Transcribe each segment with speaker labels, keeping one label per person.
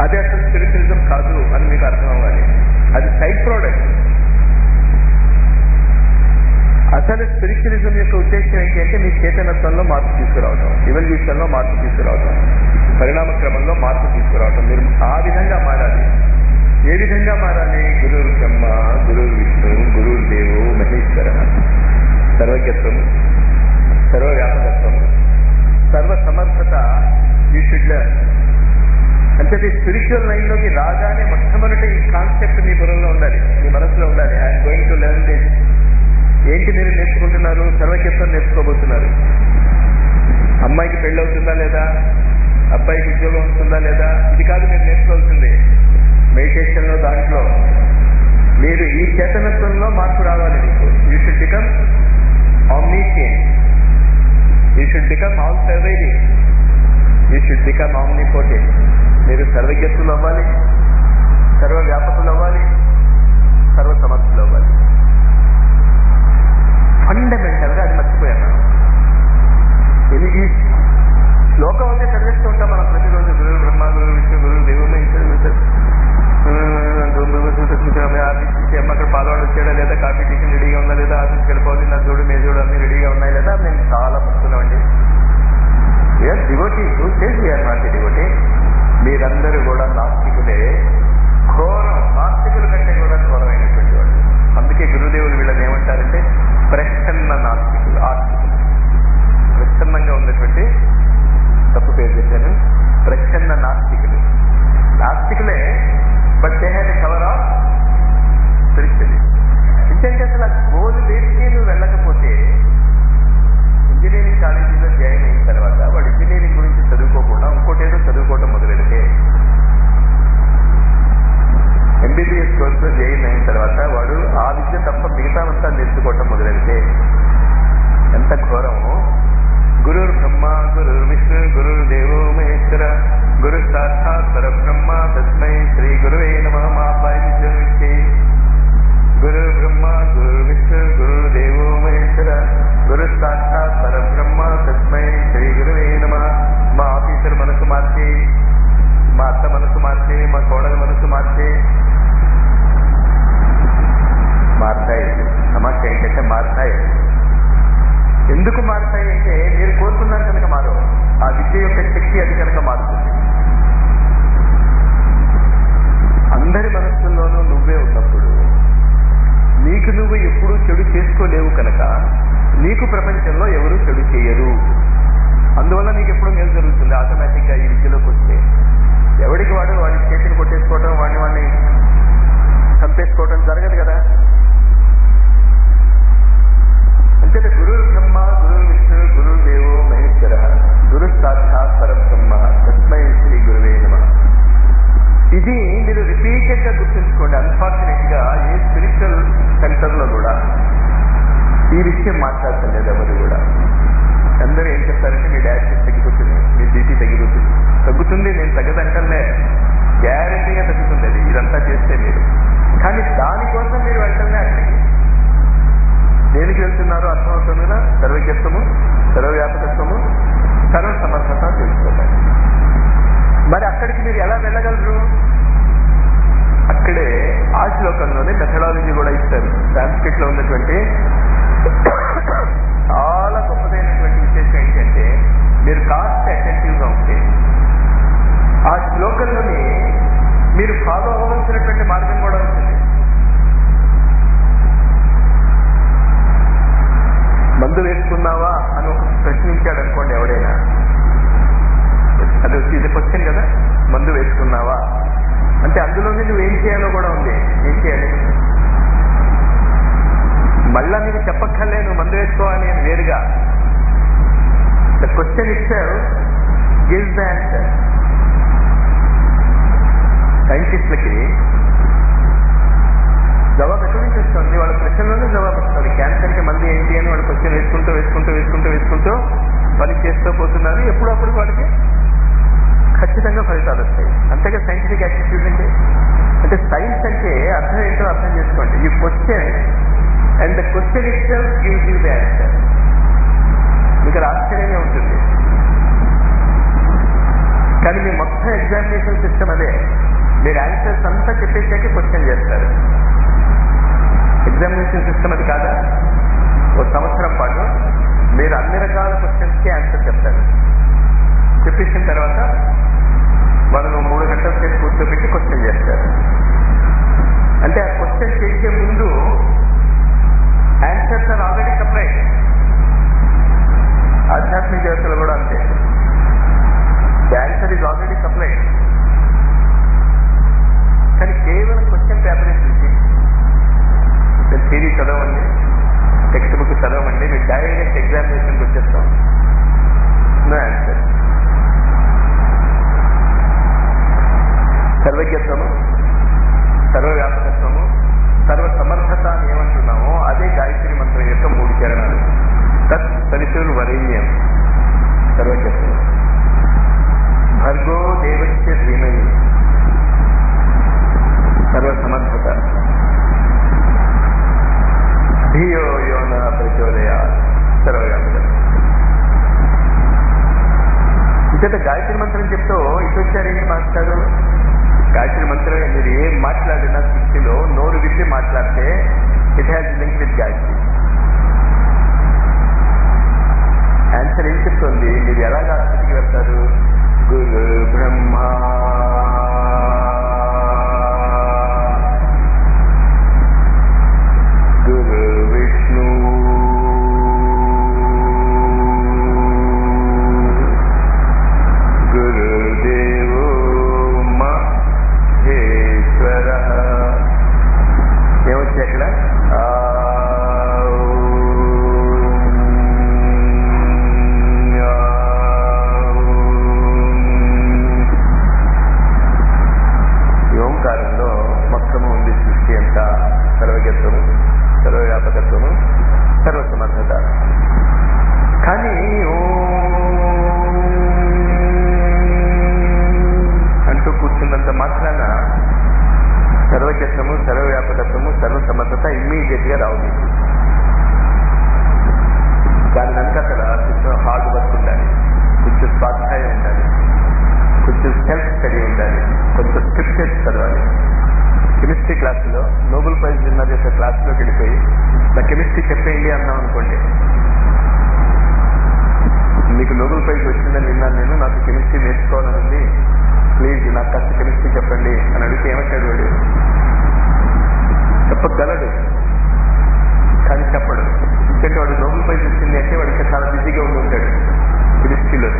Speaker 1: అది అసలు స్పిరిచువలిజం కాదు అని మీకు అర్థం అవ్వాలి అది సైడ్ ప్రోడక్ట్ అసలు స్పిరిచువలిజం యొక్క ఉద్దేశం ఏంటి అంటే మీ చేతనత్వంలో మార్పు తీసుకురావటం ఇవల్యూషన్లో మార్పు తీసుకురావటం పరిణామ క్రమంలో మార్పు తీసుకురావటం మీరు ఆ విధంగా మారాలి ఏ విధంగా మారాలి గురువు బ్రహ్మ గురువు విష్ణు గురువు దేవు మహేశ్వర సర్వజ్ఞత్వం సర్వవ్యాపకత్వం సర్వ సమర్థత యూ షుడ్ లెర్న్ అంటే ఈ స్పిరిచువల్ లైన్లోకి రాగానే మొట్టమొదటి ఈ కాన్సెప్ట్ మీ బుర్రలో ఉండాలి మీ మనసులో ఉండాలి I'm going to learn this ఏంటి మీరు నేర్చుకుంటున్నారు సర్వజ్ఞత్వం నేర్చుకోబోతున్నారు అమ్మాయికి పెళ్ళి అవుతుందా లేదా అబ్బాయికి ఉద్యోగం వస్తుందా లేదా ఇది కాదు మీరు నేర్చుకోవాల్సింది మెడిటేషన్లో దాంట్లో మీరు ఈ చేతనత్వంలో మార్పు రావాలి మీకు you should become omniscient you should become all pervading you should become omnipotent మీరు సర్వజ్ఞత్తులు అవ్వాలి సర్వ వ్యాపకులు అవ్వాలి సర్వ సమర్థులు అవ్వాలి ఫండమెంటల్ గా అది మర్చిపోయాను ఇది ఈ శ్లోకం అయితే చదివిస్తూ ఉంటాం మనం ప్రతిరోజు గురువు బ్రహ్మ గురువు విష్ణు గురువు దేవుడు ఆఫీస్కి అమ్మ అక్కడ పాలవాడు వచ్చాడా లేదా కాఫీ టిఫిన్ రెడీగా ఉందా లేదా ఆఫీస్కి వెళ్ళిపోవాలి నా చూడు మీ చూడు అన్ని రెడీగా ఉన్నాయి లేదా మేము చాలా పడుతున్నామండి we are devotee to stage we are not devotee మీరందరూ కూడా నాస్తికులే ఘోరం నాస్తికుల కంటే కూడా ఘోరమైనటువంటి వాళ్ళు అందుకే గురుదేవులు వీళ్ళని ఏమంటారంటే ప్రసన్న నాస్తికులు ఆస్తికులు ప్రసన్నంగా ఉన్నటువంటి తప్పు పేరు చెప్పాను ప్రసన్న నాస్తికులు నాస్తికులే but they had cover of spiritual ఎందుకంటే అసలు ఆ గోలు వేడికి నువ్వు వెళ్ళకపోతే ఇంజనీరింగ్ కాలేజీలో జాయిన్ అయిన తర్వాత వాడు ఇంజనీరింగ్ గురించి చదువుకోకుండా ఇంకోటి ఏదో చదువుకోవటం మొదలెడితే ఎంబీబీఎస్ కోర్సులో జాయిన్ అయిన తర్వాత వాడు ఆ విద్య తప్ప మిగతామంతా నేర్చుకోవటం మొదలెడితే ఎంత ఘోరమో గురు బ్రహ్మ గురు విష్ణు గురు దేవో మహేశ్వర గురు సాక్షాత్ పరబ్రహ్మ తస్మై శ్రీ గురువే నమ మా అబ్బాయి విద్య గురు బ్రహ్మ గురు విష్ణు గురు దేవో మహేశ్వర గురు సాక్షాత్ పరబ్రహ్మ తస్మై శ్రీ గురువే నమ మా ఆఫీసర్ మనసు మార్చి మా అత్త మనసు మార్చి మా కోడల మనసు మార్చి మారుతాయి సమస్య ఏంటంటే మారుతాయి ఎందుకు మారుతాయి అంటే మీరు కోరుకున్నారు కనుక మారు ఆ విద్య యొక్క శక్తి అది కనుక మారుతుంది అందరి మనస్సుల్లోనూ నువ్వే ఉన్నప్పుడు నీకు నువ్వు ఎప్పుడూ చెడు చేసుకోలేవు కనుక నీకు ప్రపంచంలో ఎవరు చెడు చేయరు అందువల్ల నీకు ఎప్పుడు మేలు జరుగుతుంది ఆటోమేటిక్గా ఈ విద్యలోకి వస్తే ఎవడికి వాడు వాడి చేతిని కొట్టేసుకోవడం వాడిని వాడిని చంపేసుకోవడం జరగదు కదా అంటే గురు బ్రహ్మ గురు విష్ణు గురు దేవో మహేశ్వర గురు సాక్షాత్ పరబ్రహ్మ తస్మై శ్రీ గురువే నమ ఇది మీరు రిపీటెడ్ గా గుర్తుంచుకోండి అన్ఫార్చునేట్ గా ఏ స్పిరిచువల్ సెంటర్ లో కూడా ఈ విషయం మాట్లాడటం లేదు ఎవరు కూడా అందరూ ఏం చెప్తారంటే మీ డయాబెటీస్ తగ్గిపోతుంది మీ బీపీ తగ్గిపోతుంది తగ్గుతుంది నేను తగ్గదంటలే గ్యారంటీగా తగ్గుతుంది అది ఇదంతా చేస్తే మీరు కానీ దానికోసం మీరు వెంటనే అక్కడికి దేనికి వెళ్తున్నారో అర్థమవుతుందినా సర్వజ్ఞత్వము సర్వవ్యాపకత్వము సర్వ సమర్థత తెలుసుకోవాలి మరి అక్కడికి మీరు ఎలా వెళ్ళగలరు అక్కడే ఆ శ్లోకంలోనే మెథడాలజీ కూడా ఇస్తారు సాంస్క్రిట్ లో ఉన్నటువంటి చాలా గొప్పదైనటువంటి విశేషం ఏంటంటే మీరు కాస్త అటెంటివ్ గా ఉంటే ఆ శ్లోకంలోని మీరు ఫాలో అవ్వవలసినటువంటి మార్గం కూడా ఉంటుంది మందు వేసుకున్నావా అని ఒక ప్రశ్నించాడు అనుకోండి ఎవడైనా అది వచ్చి ఇది క్వశ్చన్ కదా మందు వేసుకున్నావా అంటే అందులోనే నువ్వు ఏం చేయాలో కూడా ఉంది ఏం చేయాలి మళ్ళా నీకు చెప్పక్కర్లే నువ్వు మందు వేసుకోవాలి అని వేరుగా ద క్వశ్చన్ ఇచ్చారు గివ్ ద ఆన్సర్ సైంటిస్టులకి జవాబు ఎక్కడి నుంచి వస్తుంది వాళ్ళ ప్రశ్నలోనే జవాబు వస్తుంది క్యాన్సర్ కి మంది ఏంటి అని వాళ్ళు క్వశ్చన్ వేసుకుంటూ వేసుకుంటూ వేసుకుంటూ వేసుకుంటూ పని చేస్తూ పోతున్నారు ఎప్పుడప్పుడు వాళ్ళకి ఖచ్చితంగా ఫలితాలు వస్తాయి అంతేగా సైంటిఫిక్ యాటిట్యూడ్ అంటే అంటే సైన్స్ అంటే అర్థం ఏంటో అర్థం చేసుకోండి ఈ question and the question itself gives you the answer మీకు అది ఆశ్చర్యంగా ఉంటుంది కానీ మీ మొత్తం ఎగ్జామినేషన్ సిస్టమ్ అదే ఎగ్జామినేషన్కి వచ్చేస్తాం నో ఆన్సర్ సర్వజ్ఞత్వము సర్వవ్యాపకత్వము సర్వ సమర్థత అని ఏమంటున్నామో అదే గాయత్రి మంత్రం యొక్క మూడు చరణాలు తత్ సవితుర్ వరేణ్యం సర్వజ్ఞత్వం భర్గో దేవస్య ధీమహి సర్వసమర్థత ధియో యోన ప్రచోదయ సర్వవ్యాపకత్వం ఇంచేత గాయత్రి మంత్రం చెప్తూ ఇటు వచ్చారేంటి మాస్టారు గాయత్రి మంత్రం మీరు ఏం మాట్లాడినా సృష్టిలో నోరు విప్పి మాట్లాడితే it has link with Gayatri answer ఏం చెప్తుంది మీరు ఎలాగా స్థితికి వెళ్తారు గురు బ్రహ్మ గురు విష్ణు గురుదేవో మహేశ్వర ఏమొచ్చి అక్కడ ఆ, ఆ, ఈ ఓంకారంలో మొత్తము ఉంది సృష్టి అంతా సర్వజ్ఞత్వము సర్వవ్యాపకత్వము సర్వసమర్థత కానీ ఓం అంటూ కూర్చున్నంత మాత్రాన సర్వజ్ఞత్వము సర్వవ్యాపకత్వము సర్వసమర్థత ఇమ్మీడియట్ గా రావు మీకు. దాని వెనకతల కొంచెం హార్డ్ వర్క్ ఉండాలి కొంచెం స్వాధ్యాయం ఉండాలి కొంచెం సెల్ఫ్ స్టడీ ఉండాలి కొంచెం స్క్రిప్టెడ్ చదవాలి కెమిస్ట్రీ క్లాసులో నోబెల్ ప్రైజ్ విన్నర్ యొక్క క్లాసులోకి వెళ్ళిపోయి నా కెమిస్ట్రీ చెప్పేయండి అన్నాం అనుకోండి మీకు నోబెల్ ప్రైజ్ వచ్చిందని విన్నాను నేను నాకు కెమిస్ట్రీ నేర్చుకోవాలని ఉంది ప్లీజ్ నాకు కాస్త కెమిస్ట్రీ చెప్పండి అని అడిగితే ఏమంటాడు వాడు చెప్పగలడు కానీ చెప్పడు ఎందుకంటే వాడు నోబెల్ ప్రైజ్ వచ్చింది అంటే వాడికి చాలా బిజీగా ఉండి ఉంటాడు కెమిస్ట్రీలో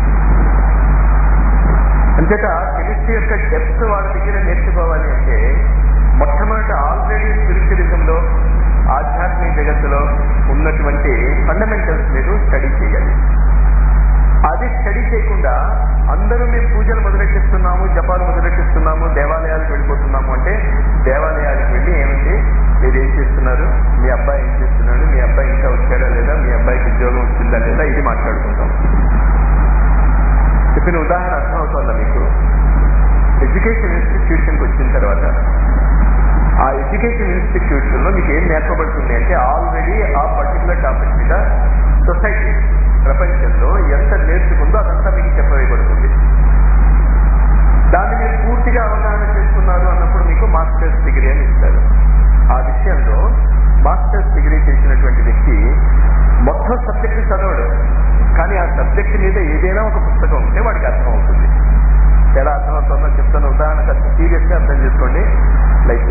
Speaker 1: అంతేత కెమిస్ట్రీ యొక్క డెప్త్ వాళ్ళ దగ్గర నేర్చుకోవాలి అంటే మొట్టమొదట ఆల్రెడీ స్పిరిచువలిజంలో ఆధ్యాత్మిక జగత్తులో ఉన్నటువంటి ఫండమెంటల్స్ మీరు స్టడీ చేయాలి అది స్టడీ చేయకుండా అందరూ మేము పూజలు మొదలెట్టిస్తున్నాము జపాలు మొదలెట్టిస్తున్నాము దేవాలయాలకు వెళ్ళిపోతున్నాము అంటే దేవాలయాలకు వెళ్ళి ఏమిటి మీరు ఏం చేస్తున్నారు మీ అబ్బాయి ఏం చేస్తున్నాడు మీ అబ్బాయి ఇంకా వచ్చాడా లేదా మీ అబ్బాయికి ఉద్యోగం వచ్చిందా లేదా ఇది మాట్లాడుకుంటాం చెప్పిన ఉదాహరణ అర్థమవుతోందా మీకు ఎడ్యుకేషన్ ఇన్స్టిట్యూషన్కి వచ్చిన తర్వాత ఆ ఎడ్యుకేషన్ ఇన్స్టిట్యూషన్ లో మీకు ఏం నేర్పబడుతుంది అంటే ఆల్రెడీ ఆ పర్టికులర్ టాపిక్ మీద సొసైటీ ప్రపంచంలో ఎంత నేర్చుకుందో అదంతా మీకు చెప్పవేయబడుతుంది దాన్ని మీరు పూర్తిగా అవగాహన చేసుకున్నారు అన్నప్పుడు మీకు మాస్టర్స్ డిగ్రీ అని ఇస్తారు ఆ విషయంలో మాస్టర్స్ డిగ్రీ చేసినటువంటి వ్యక్తి మొత్తం సబ్జెక్ట్ చదవడు కానీ ఆ సబ్జెక్ట్ మీద ఏదైనా ఒక పుస్తకం ఉంటే వాడికి అర్థం అవుతుంది ఎలా అర్థమవుతుందో చెప్తున్న ఉదాహరణకు అది సీరియస్గా అర్థం చేసుకోండి లైక్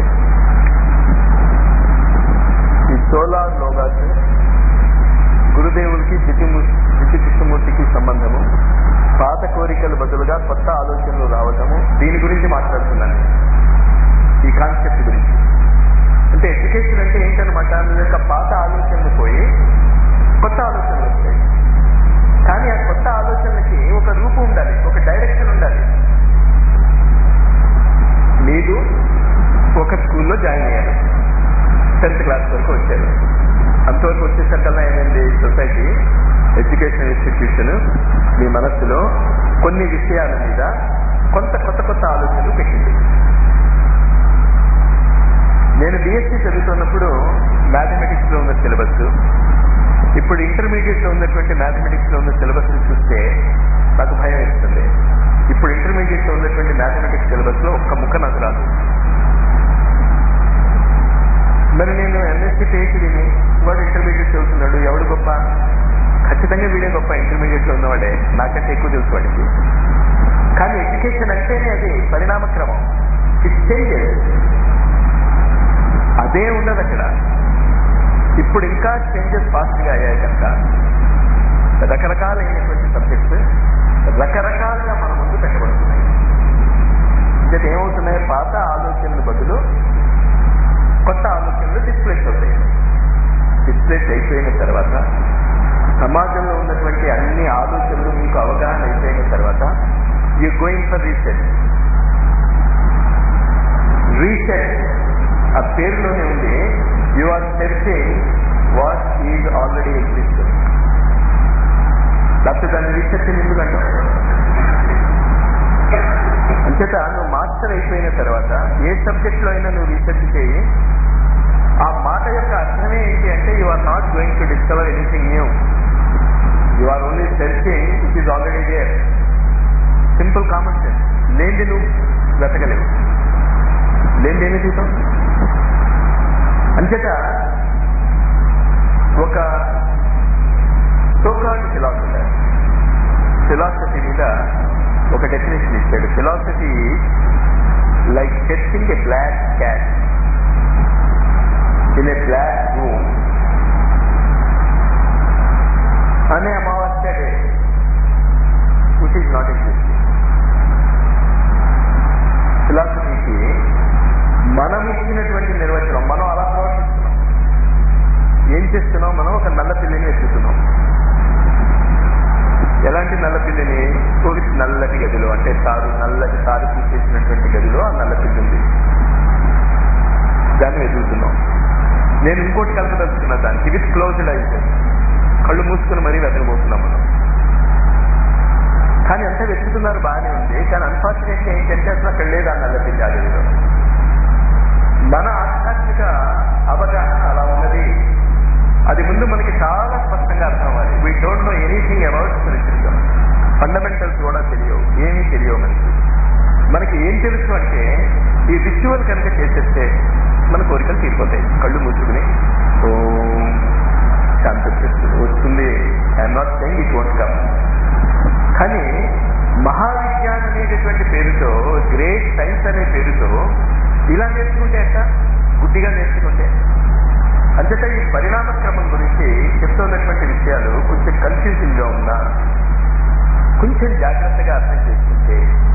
Speaker 1: ఈ సోలార్ లోగాస్ గురుదేవులకి దితిము దితి కృష్ణమూర్తికి సంబంధము పాత కోరికలు బదులుగా కొత్త ఆలోచనలు రావటము దీని గురించి మాట్లాడుతున్నాను ఈ కాన్సెప్ట్ గురించి అంటే ఎడ్యుకేషన్ అంటే ఏంటనమాట మీ యొక్క పాత ఆలోచనలు పోయి కొత్త ఆలోచనలు వస్తాయి కానీ ఆ కొత్త ఆలోచనలకి ఒక రూపం ఉండాలి ఒక డైరెక్షన్ ఉండాలి మీరు ఒక స్కూల్లో జాయిన్ అయ్యారు టెన్త్ క్లాస్ వరకు వచ్చారు అంతవరకు వచ్చేసరికల్లా ఏమైంది సొసైటీ ఎడ్యుకేషన్ ఇన్స్టిట్యూషన్ మీ మనస్సులో కొన్ని విషయాల మీద కొంత కొత్త కొత్త ఆలోచనలు పెట్టింది నేను బిఎస్సీ చదువుతున్నప్పుడు మ్యాథమెటిక్స్ లో ఉన్న సిలబస్ ఇప్పుడు ఇంటర్మీడియట్ లో ఉన్నటువంటి మ్యాథమెటిక్స్ లో ఉన్న సిలబస్ చూస్తే నాకు భయం వేస్తుంది ఇప్పుడు ఇంటర్మీడియట్ లో ఉన్నటువంటి మ్యాథమెటిక్స్ సిలబస్ లో ఒక్క ముక్క నాకు రాదు మరి నేను ఎంఎస్సీ పిహెచ్డీని వాడు ఇంటర్మీడియట్ చదువుతున్నాడు ఎవడు గొప్ప ఖచ్చితంగా వీడే గొప్ప ఇంటర్మీడియట్ లో ఉన్నవాడే నాకంటే ఎక్కువ తెలుసు వాడికి కానీ ఎడ్యుకేషన్ అంటేనే అది పరిణామక్రమం ఇట్ చేంజెస్ అదే ఉండదు అక్కడ ఇప్పుడు ఇంకా చేంజెస్ ఫాస్ట్ గా అయ్యాయి కనుక రకరకాలైనటువంటి సబ్జెక్ట్స్ రకరకాలుగా మన ముందు పెట్టబడుతున్నాయి అంటే ఏమవుతున్నాయి పాత ఆలోచనల బదులు కొత్త ఆలోచనలు డిస్ప్లేస్ అవుతాయి డిస్ప్లేస్ అయిపోయిన తర్వాత దాన్ని రీసెర్చ్ ఎందుకు అంటాం అంచేత నువ్వు మాస్టర్ అయిపోయిన తర్వాత ఏ సబ్జెక్ట్ లో అయినా నువ్వు రీసెర్చ్ చేయి ఆ మాట యొక్క అర్థమే ఏంటి అంటే you are not going to discover anything new you are only searching it is already there simple common sense లేనిది నువ్వు వెతకలేవు లేనిది ఏమి తీసాం అంచేత ఒక సోకాల్డ్ ఫిలాసఫర్ ఫిలాసఫీ మీద ఒక డెఫినేషన్ ఇచ్చాడు philosophy like searching a black cat in a black room అనే అమావాస్య day which is not existing ఫిలాసఫీకి మనం ఇచ్చినటువంటి నిర్వచనం మనం అలా ప్రవర్తిస్తున్నాం ఏం చేస్తున్నాం మనం ఒక నల్ల పిల్లిని ఎత్తుతున్నాం ఎలాంటి నల్ల పిల్లిని ఒక నల్లటి గదిలో అంటే తారు నల్లటి తారు తీసేసినటువంటి గదిలో ఆ నల్ల పిల్లి ఉంది దాన్ని ఎదుగుతున్నాం నేను ఇంకోటి కలపదలుచుకున్నా దానికి విత్ క్లోజ్డ్ ఐస్ కళ్ళు మూసుకుని మరీ వెతకబోతున్నాం మనం కానీ అంతా వెతుకుతున్నారు బాగానే ఉంది కానీ అన్ఫార్చునేట్ ఏంటంటే అసలు అక్కడ లేదు ఆ నల్ల పిల్లి ఆ గదిలో మన ఆధ్యాత్మిక అవగాహన అలా ఉన్నది అది ముందు మనకి చాలా స్పష్టంగా అర్థం అవ్వాలి we don't know anything about spiritual fundamentals కూడా తెలియవు ఏమీ తెలియవు మనకి మనకి ఏం తెలుసు అంటే ఈ రిచువల్ కనుక చేసేస్తే మన కోరికలు తీరిపోతాయి కళ్ళు మూసుకుని ఓ శాంతి వచ్చేస్తుంది వస్తుంది I'm not saying it won't come కానీ మహావిజ్ఞానం అనేటటువంటి పేరుతో గ్రేట్ సైన్స్ అనే పేరుతో ఇలా నేర్చుకుంటే ఎట్ట గుడ్డిగా నేర్చుకుంటే అంతటా ఈ పరిణామ క్రమం గురించి చెప్తున్నటువంటి విషయాలు కొంచెం కన్ఫ్యూజింగ్ గా ఉన్నా కొంచెం జాగ్రత్తగా అర్థం చేసుకుంటే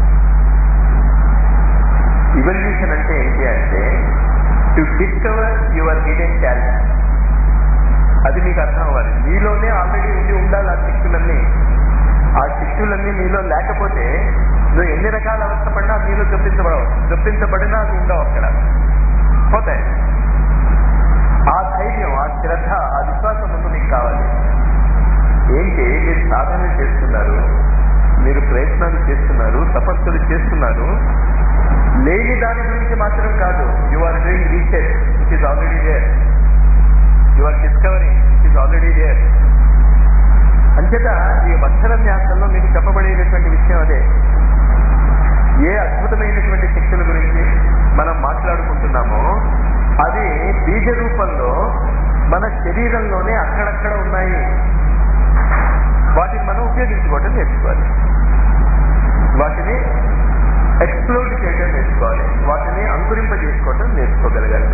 Speaker 1: ఇవల్యూషన్ అంటే ఏంటి అంటే to discover your hidden talent అది మీకు అర్థం అవ్వాలి మీలోనే ఆల్రెడీ ఉండి ఉండాలి ఆ శక్తులన్నీ ఆ శక్తులన్నీ మీలో లేకపోతే నువ్వు ఎన్ని రకాల అవస్థ పడినా మీలో జప్పించబడవు జప్పించబడినా అది ఉండవు అక్కడ పోతాయి ఆ ధైర్యం ఆ శ్రద్ధ ఆ విశ్వాసం ముందు మీకు కావాలి ఏంటి మీరు సాధన చేస్తున్నారు మీరు ప్రయత్నాలు చేస్తున్నారు తపస్సులు చేస్తున్నారు లేని దాని గురించి మాత్రం కాదు you are doing research it is already there you are discovering it is already there అంచేత ఈ అక్షర న్యాసంలో మీకు చెప్పబడేటటువంటి విషయం అదే ఏ అద్భుతమైనటువంటి శక్తుల గురించి మనం మాట్లాడుకుంటున్నామో అది బీజ రూపంలో మన శరీరంలోనే అక్కడక్కడ ఉన్నాయి వాటిని మనం ఉపయోగించుకోవటం నేర్చుకోవాలి వాటిని ఎక్స్ప్లోర్ చేయడం నేర్చుకోవాలి వాటిని అంకురింపజేసుకోవటం నేర్చుకోగలగాలి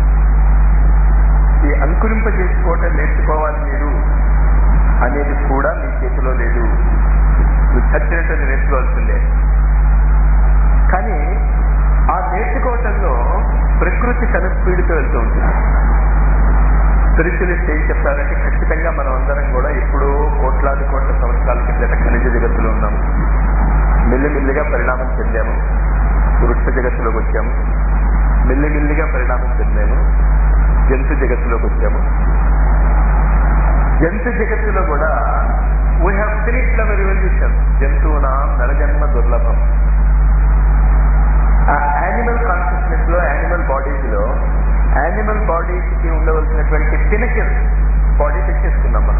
Speaker 1: ఈ అంకురింపజేసుకోవటం నేర్చుకోవాలి మీరు అనేది కూడా మీ చేతిలో లేదు నువ్వు చచ్చినట్టు అది నేర్చుకోవాల్సిందే కానీ ఆ నేర్చుకోవటంలో ప్రకృతి తన స్పీడ్తో వెళ్తూ ఉంటుంది స్పిరిచువలిస్ట్ ఏం చెప్తారంటే ఖచ్చితంగా మనం అందరం కూడా ఎప్పుడో కోట్లాది కోట్ల సంవత్సరాల కిందట ఖనిజ జగత్తులో ఉన్నాము మెల్లిమెల్లిగా పరిణామం చెందాము వృక్ష జగత్తులోకి వచ్చాము మెల్లిమెల్లిగా పరిణామం చెందాము జంతు జగత్తులోకి వచ్చాము జంతు జగత్తులో కూడా we have finished our revolution జంతువునా నరజన్మ దుర్లభం ఆ యానిమల్ కాన్షియస్నెస్ లో యానిమల్ బాడీస్ లో యానిమల్ బాడీస్ కి ఉండవలసినటువంటి పినకిల్ బాడీ తెచ్చేసుకున్నాం మనం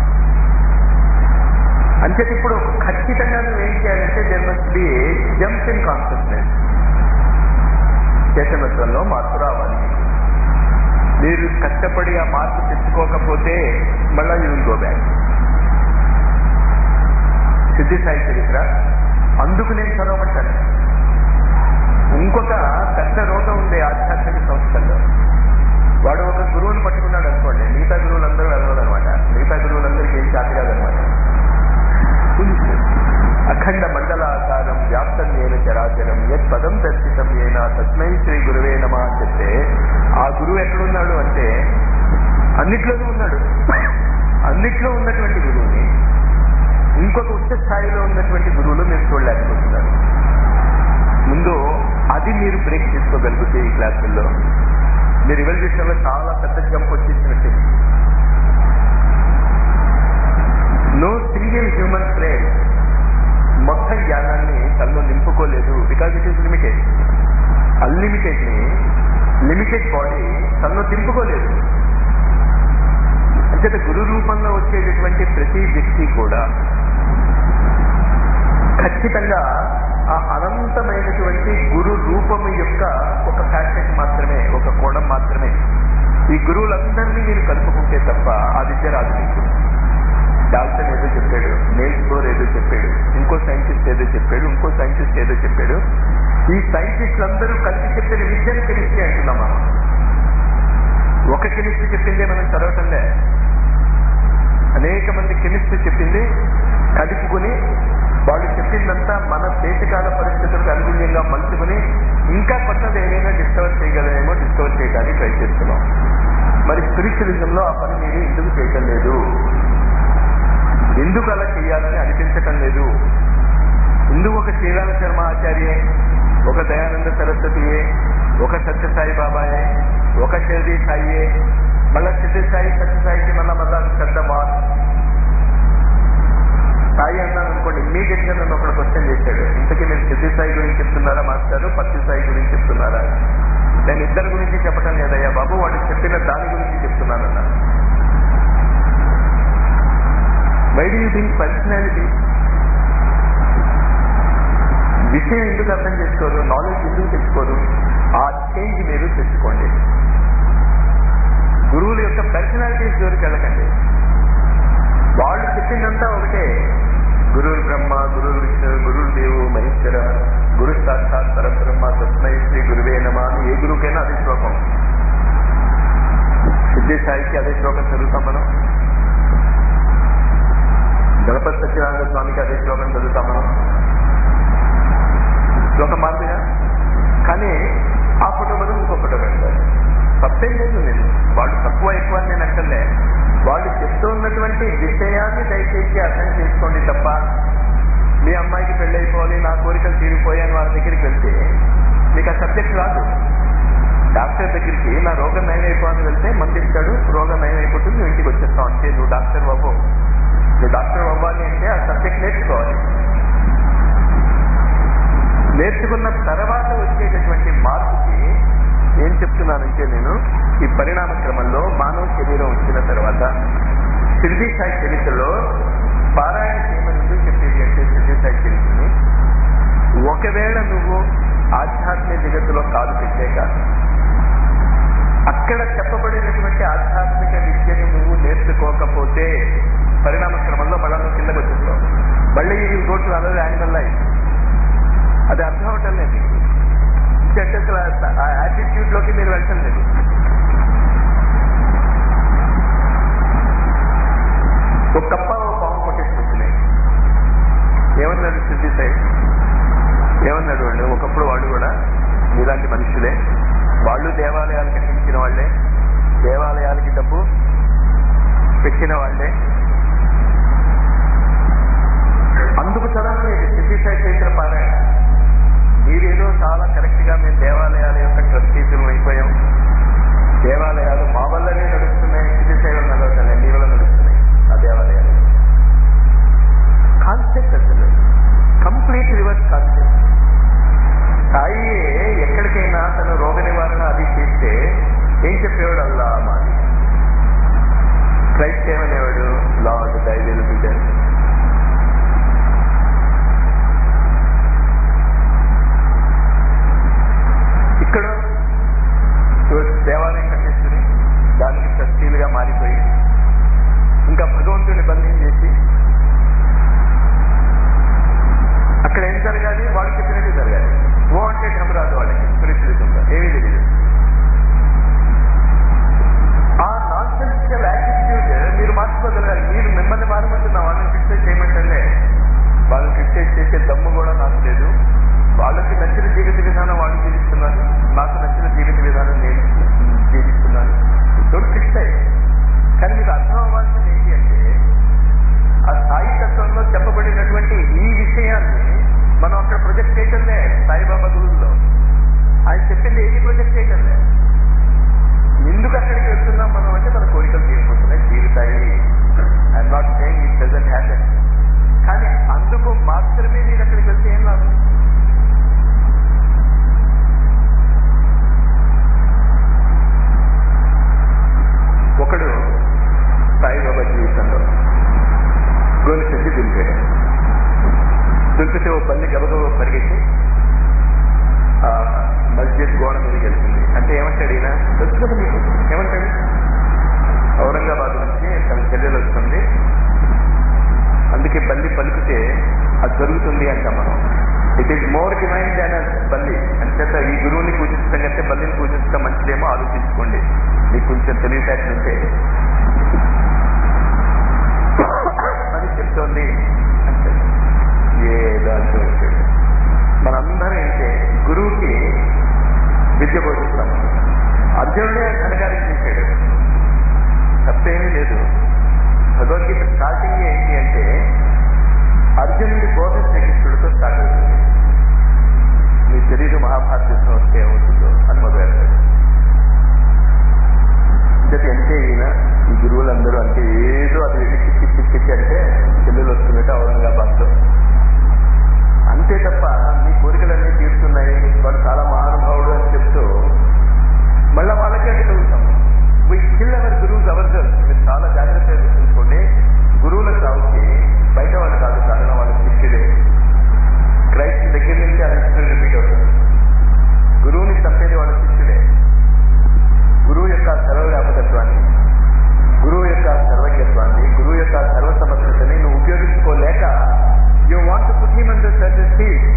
Speaker 1: అంచేత ఇప్పుడు ఖచ్చితంగా నువ్వు ఏం చేయాలంటే there must be jump in consciousness చేతనత్వంలో మార్పు రావాలి మీరు కష్టపడి ఆ మార్పు తెచ్చుకోకపోతే మళ్ళా యూ విల్ గో బ్యాక్ సిద్ధి సాయి చరిత్ర అందుకు నేను చదవమంటాను ఇంకొక పెద్ద రోగం ఉంది ఆధ్యాత్మిక సంస్థల్లో వాడు ఒక గురువుని పట్టుకున్నాడు అనుకోండి మిగతా గురువులందరూ వెళ్ళదనమాట మిగతా గురువులందరికీ ఏం చేత కాదనమాట అఖండ మండలాకారం వ్యాప్తం ఏన చరాచరం యత్ పదం దర్శితం ఏనా తస్మై శ్రీ గురువే నమ అని చెప్తే ఆ గురువు ఎక్కడున్నాడు అంటే అన్నిట్లోనూ ఉన్నాడు అన్నిట్లో ఉన్నటువంటి గురువుని ఇంకొక ఉచ్చ స్థాయిలో ఉన్నటువంటి గురువులు మీరు చూడలేకపోతున్నారు ముందు అది మీరు బ్రేక్ చేసుకోగలిగితే ఈ క్లాసుల్లో మీరు ఇవల్యూషన్లో చాలా పెద్ద జంప్ వచ్చేసినట్టు no single human brain body తను దింపుకోలేదు అంచేత గురు రూపంలో వచ్చేటటువంటి ప్రతి వ్యక్తి కూడా ఖచ్చితంగా ఆ అనంతమైనటువంటి గురు రూపము యొక్క ఒక ఫ్యాషన్ మాత్రమే ఒక కోణం మాత్రమే ఈ గురువులందరినీ మీరు కలుపుకుంటే తప్ప ఆ విద్య రాదు మీకు డాల్టన్ ఏదో చెప్పాడు నేల్స్ బోర్ ఏదో చెప్పాడు ఇంకో సైంటిస్ట్ ఏదో చెప్పాడు ఇంకో సైంటిస్ట్ ఏదో చెప్పాడు ఈ సైంటిస్టులందరూ కలిసి చెప్పిన విద్యను కెమిస్ట్రీ అంటున్నాం మనం ఒక కెమిస్ట్రీ చెప్పిందే మనం చదవటంలే అనేక మంది కెమిస్ట్రీ చెప్పింది కలుపుకుని వాళ్ళు చెప్పిందంతా మన దేశకాల పరిస్థితులకు అనుగుణ్యంగా మలుచుకుని ఇంకా కొత్తది ఏమైనా డిస్కవర్ చేయగలమేమో డిస్కవర్ చేయడానికి ట్రై చేస్తున్నాం మరి స్పిరిచువలిజంలో ఆ పని మీరు ఎందుకు చేయటం లేదు ఎందుకు అలా చేయాలని అనిపించటం లేదు ఎందుకు ఒక శ్రీరామ శర్మ ఆచార్యే ఒక దయానంద సరస్వతియే ఒక సత్యసాయి బాబాయే ఒక షిర్డీ సాయియే మళ్ళా సత్యసాయి సత్యసాయికి మళ్ళా మళ్ళా పెద్ద మార్ సాయి అన్నాను అనుకోండి ఇమ్మీడియట్ గా నన్ను ఒకడు క్వశ్చన్ చేశాడు ఇంతకీ మీరు సిద్ధి సాయి గురించి చెప్తున్నారా మాస్టారు పత్తి సాయి గురించి చెప్తున్నారా నేను ఇద్దరి గురించి చెప్పటం లేదయ్యా బాబు వాడు చెప్పిన దాని గురించి చెప్తున్నానన్నా why do you think personality విషయం ఎందుకు అర్థం చేసుకోరు నాలెడ్జ్ ఎందుకు తెచ్చుకోరు ఆ చేంజ్ మీరు తెచ్చుకోండి గురువుల యొక్క పర్సనాలిటీస్ జోలికి వెళ్ళకండి వాళ్ళు చెప్పిందంతా ఒకటే గురువు బ్రహ్మ గురువు విష్ణు గురువు దేవు మహేశ్వర గురు సాక్షాత్ పరబ్రహ్మ తస్మై శ్రీ గురువే నమ అని ఏ గురువుకైనా అదే శ్లోకం సిద్ధి సాయికి అదే శ్లోకం చదువుతాం మనం గణపతి సత్యనారాయణ స్వామికి అదే శ్లోకం చదువుతాం మనం శ్లోకం మారుతుందా కానీ ఆ ఫోటో బదులు ఇంకో ఫోటో పెడతారు తప్పేం లేదు నేను వాళ్ళు తక్కువ ఎక్కువ అని నేను అంటలే వాళ్ళు చెప్తూ ఉన్నటువంటి విషయాన్ని దయచేసి అర్థం చేసుకోండి తప్ప మీ అమ్మాయికి పెళ్లి అయిపోవాలి నా కోరికలు తీరిపోయాయని వాళ్ళ దగ్గరికి వెళ్తే మీకు ఆ సబ్జెక్ట్ రాదు డాక్టర్ దగ్గరికి నా రోగం నయం అయిపోవాలని వెళ్తే మంది ఇస్తాడు రోగం నయం అయిపోతుంది నువ్వు ఇంటికి వచ్చేస్తావు అంటే నువ్వు డాక్టర్ అవ్వవు నువ్వు డాక్టర్ అవ్వాలి అంటే ఆ సబ్జెక్ట్ నేర్చుకోవాలి నేర్చుకున్న తర్వాత వచ్చేటటువంటి మార్పుకి ఏం చెప్తున్నానంటే నేను ఈ పరిణామ క్రమంలో మానవ శరీరం వచ్చిన తర్వాత సిద్ధి సాయి చరిత్రలో పారాయణ చేయమని ఎందుకు చెప్పేది అంటే సిద్ధి సాయి చరిత్రని ఒకవేళ నువ్వు ఆధ్యాత్మిక జగత్తులో కాలు పెట్టాక అక్కడ చెప్పబడినటువంటి ఆధ్యాత్మిక విద్యను నువ్వు నేర్చుకోకపోతే పరిణామ క్రమంలో మళ్ళా నువ్వు కిందకు వచ్చేస్తావు మళ్ళీ ఈ రోడ్లు అనేది యానిమల్ లైఫ్ అది అర్థం అవటం లేదు అంటే అసలు ఆ యాటిట్యూడ్ లోకి మీరు వెళ్ళటం లేదు ఒక కప్ప ఓ పాము కొట్టేసుకుంటున్నాయి ఏమన్నాడు సిద్ధి సాయి ఏమన్నాడు వాళ్ళు ఒకప్పుడు వాళ్ళు కూడా మీలాంటి మనుషులే వాళ్ళు దేవాలయాలు కట్టించిన వాళ్ళే దేవాలయాలకి డబ్బు పెట్టిన వాళ్ళే అందుకు చదవలేదు సిద్ధి సాయి చరిత్ర పారాయణ మీరేదో చాలా కరెక్ట్ గా మేము దేవాలయాల యొక్క ట్రస్టీసులు అయిపోయాం దేవాలయాలు మా వల్లనే నడుస్తున్నాయి సిద్ధి సేవలు నడవటం మీ వల్ల నడుస్తున్నాయి ఆ దేవాలయాలు కాన్సెప్ట్ అసలు కంప్లీట్ రివర్స్ కాన్సెప్ట్ దులిపాడు దులిపితే ఓ బల్లి గబగబ పరిగెత్తి ఆ మస్జిద్ గోడ మీదకి వెళ్తుంది అంటే ఏమంటాడు ఈయన తెలుసు కదా మీకు ఏమంటాడు ఔరంగాబాద్ నుంచి తన చెల్లెలు వస్తుంది అందుకే బల్లి పలికితే అది జరుగుతుంది అంటాం మనం it is more divine than బల్లి అంచేత ఈ గురువుని పూజించడం కంటే బల్లిని పూజించడం మంచిదేమో ఆలోచించుకోండి మీకు కొంచెం తెలివితేటలు ఉంటే అని చెప్తోంది అంటే ఏదో అంటూ ఉంటాడు మనందరం ఏంటే గురువుకి విద్య బోధిస్తాం అర్జునుడే ఘనకార్యం చేశాడు తప్పేమీ లేదు భగవద్గీత స్టార్టింగ్ ఏంటి అంటే అర్జునుడి బోధ శ్రీకృష్ణుడితో స్టార్ట్ అవుతుంది మీ శరీరం మహాభారత యుద్ధం వస్తే ఏమవుతుందో అని మొదలెడతాడు అంటే అంటే ఈయన ఈ గురువులందరూ అంటే ఏదో అది వెళ్ళి చిక్కి చిక్కి అంటే చెల్లెలు వస్తున్నట్టు ఔరంగాబాద్లో అంతే తప్ప మీ కోరికలన్నీ తీరుతున్నాయి వాడు చాలా మహానుభావుడు అని చెప్తూ మళ్ళా వాళ్ళకే అది చదువుతాం we kill our gurus our మీరు చాలా జాగ్రత్తగా గుర్తుంచుకోండి గురువుల చావుకి బయట వాళ్ళు కాదు కారణం వాళ్ళ శిష్యుడే క్రైస్ట్ దగ్గర నుంచి ఆ హిస్టరీ రిపీట్ అవుతుంది గురువుని తప్పేది వాళ్ళ శిష్యుడే గురువు యొక్క సర్వవ్యాపకత్వాన్ని గురువు యొక్క సర్వజ్ఞత్వాన్ని గురువు యొక్క సర్వసమర్థతని నువ్వు ఉపయోగించుకోలేక you want put him and certain speed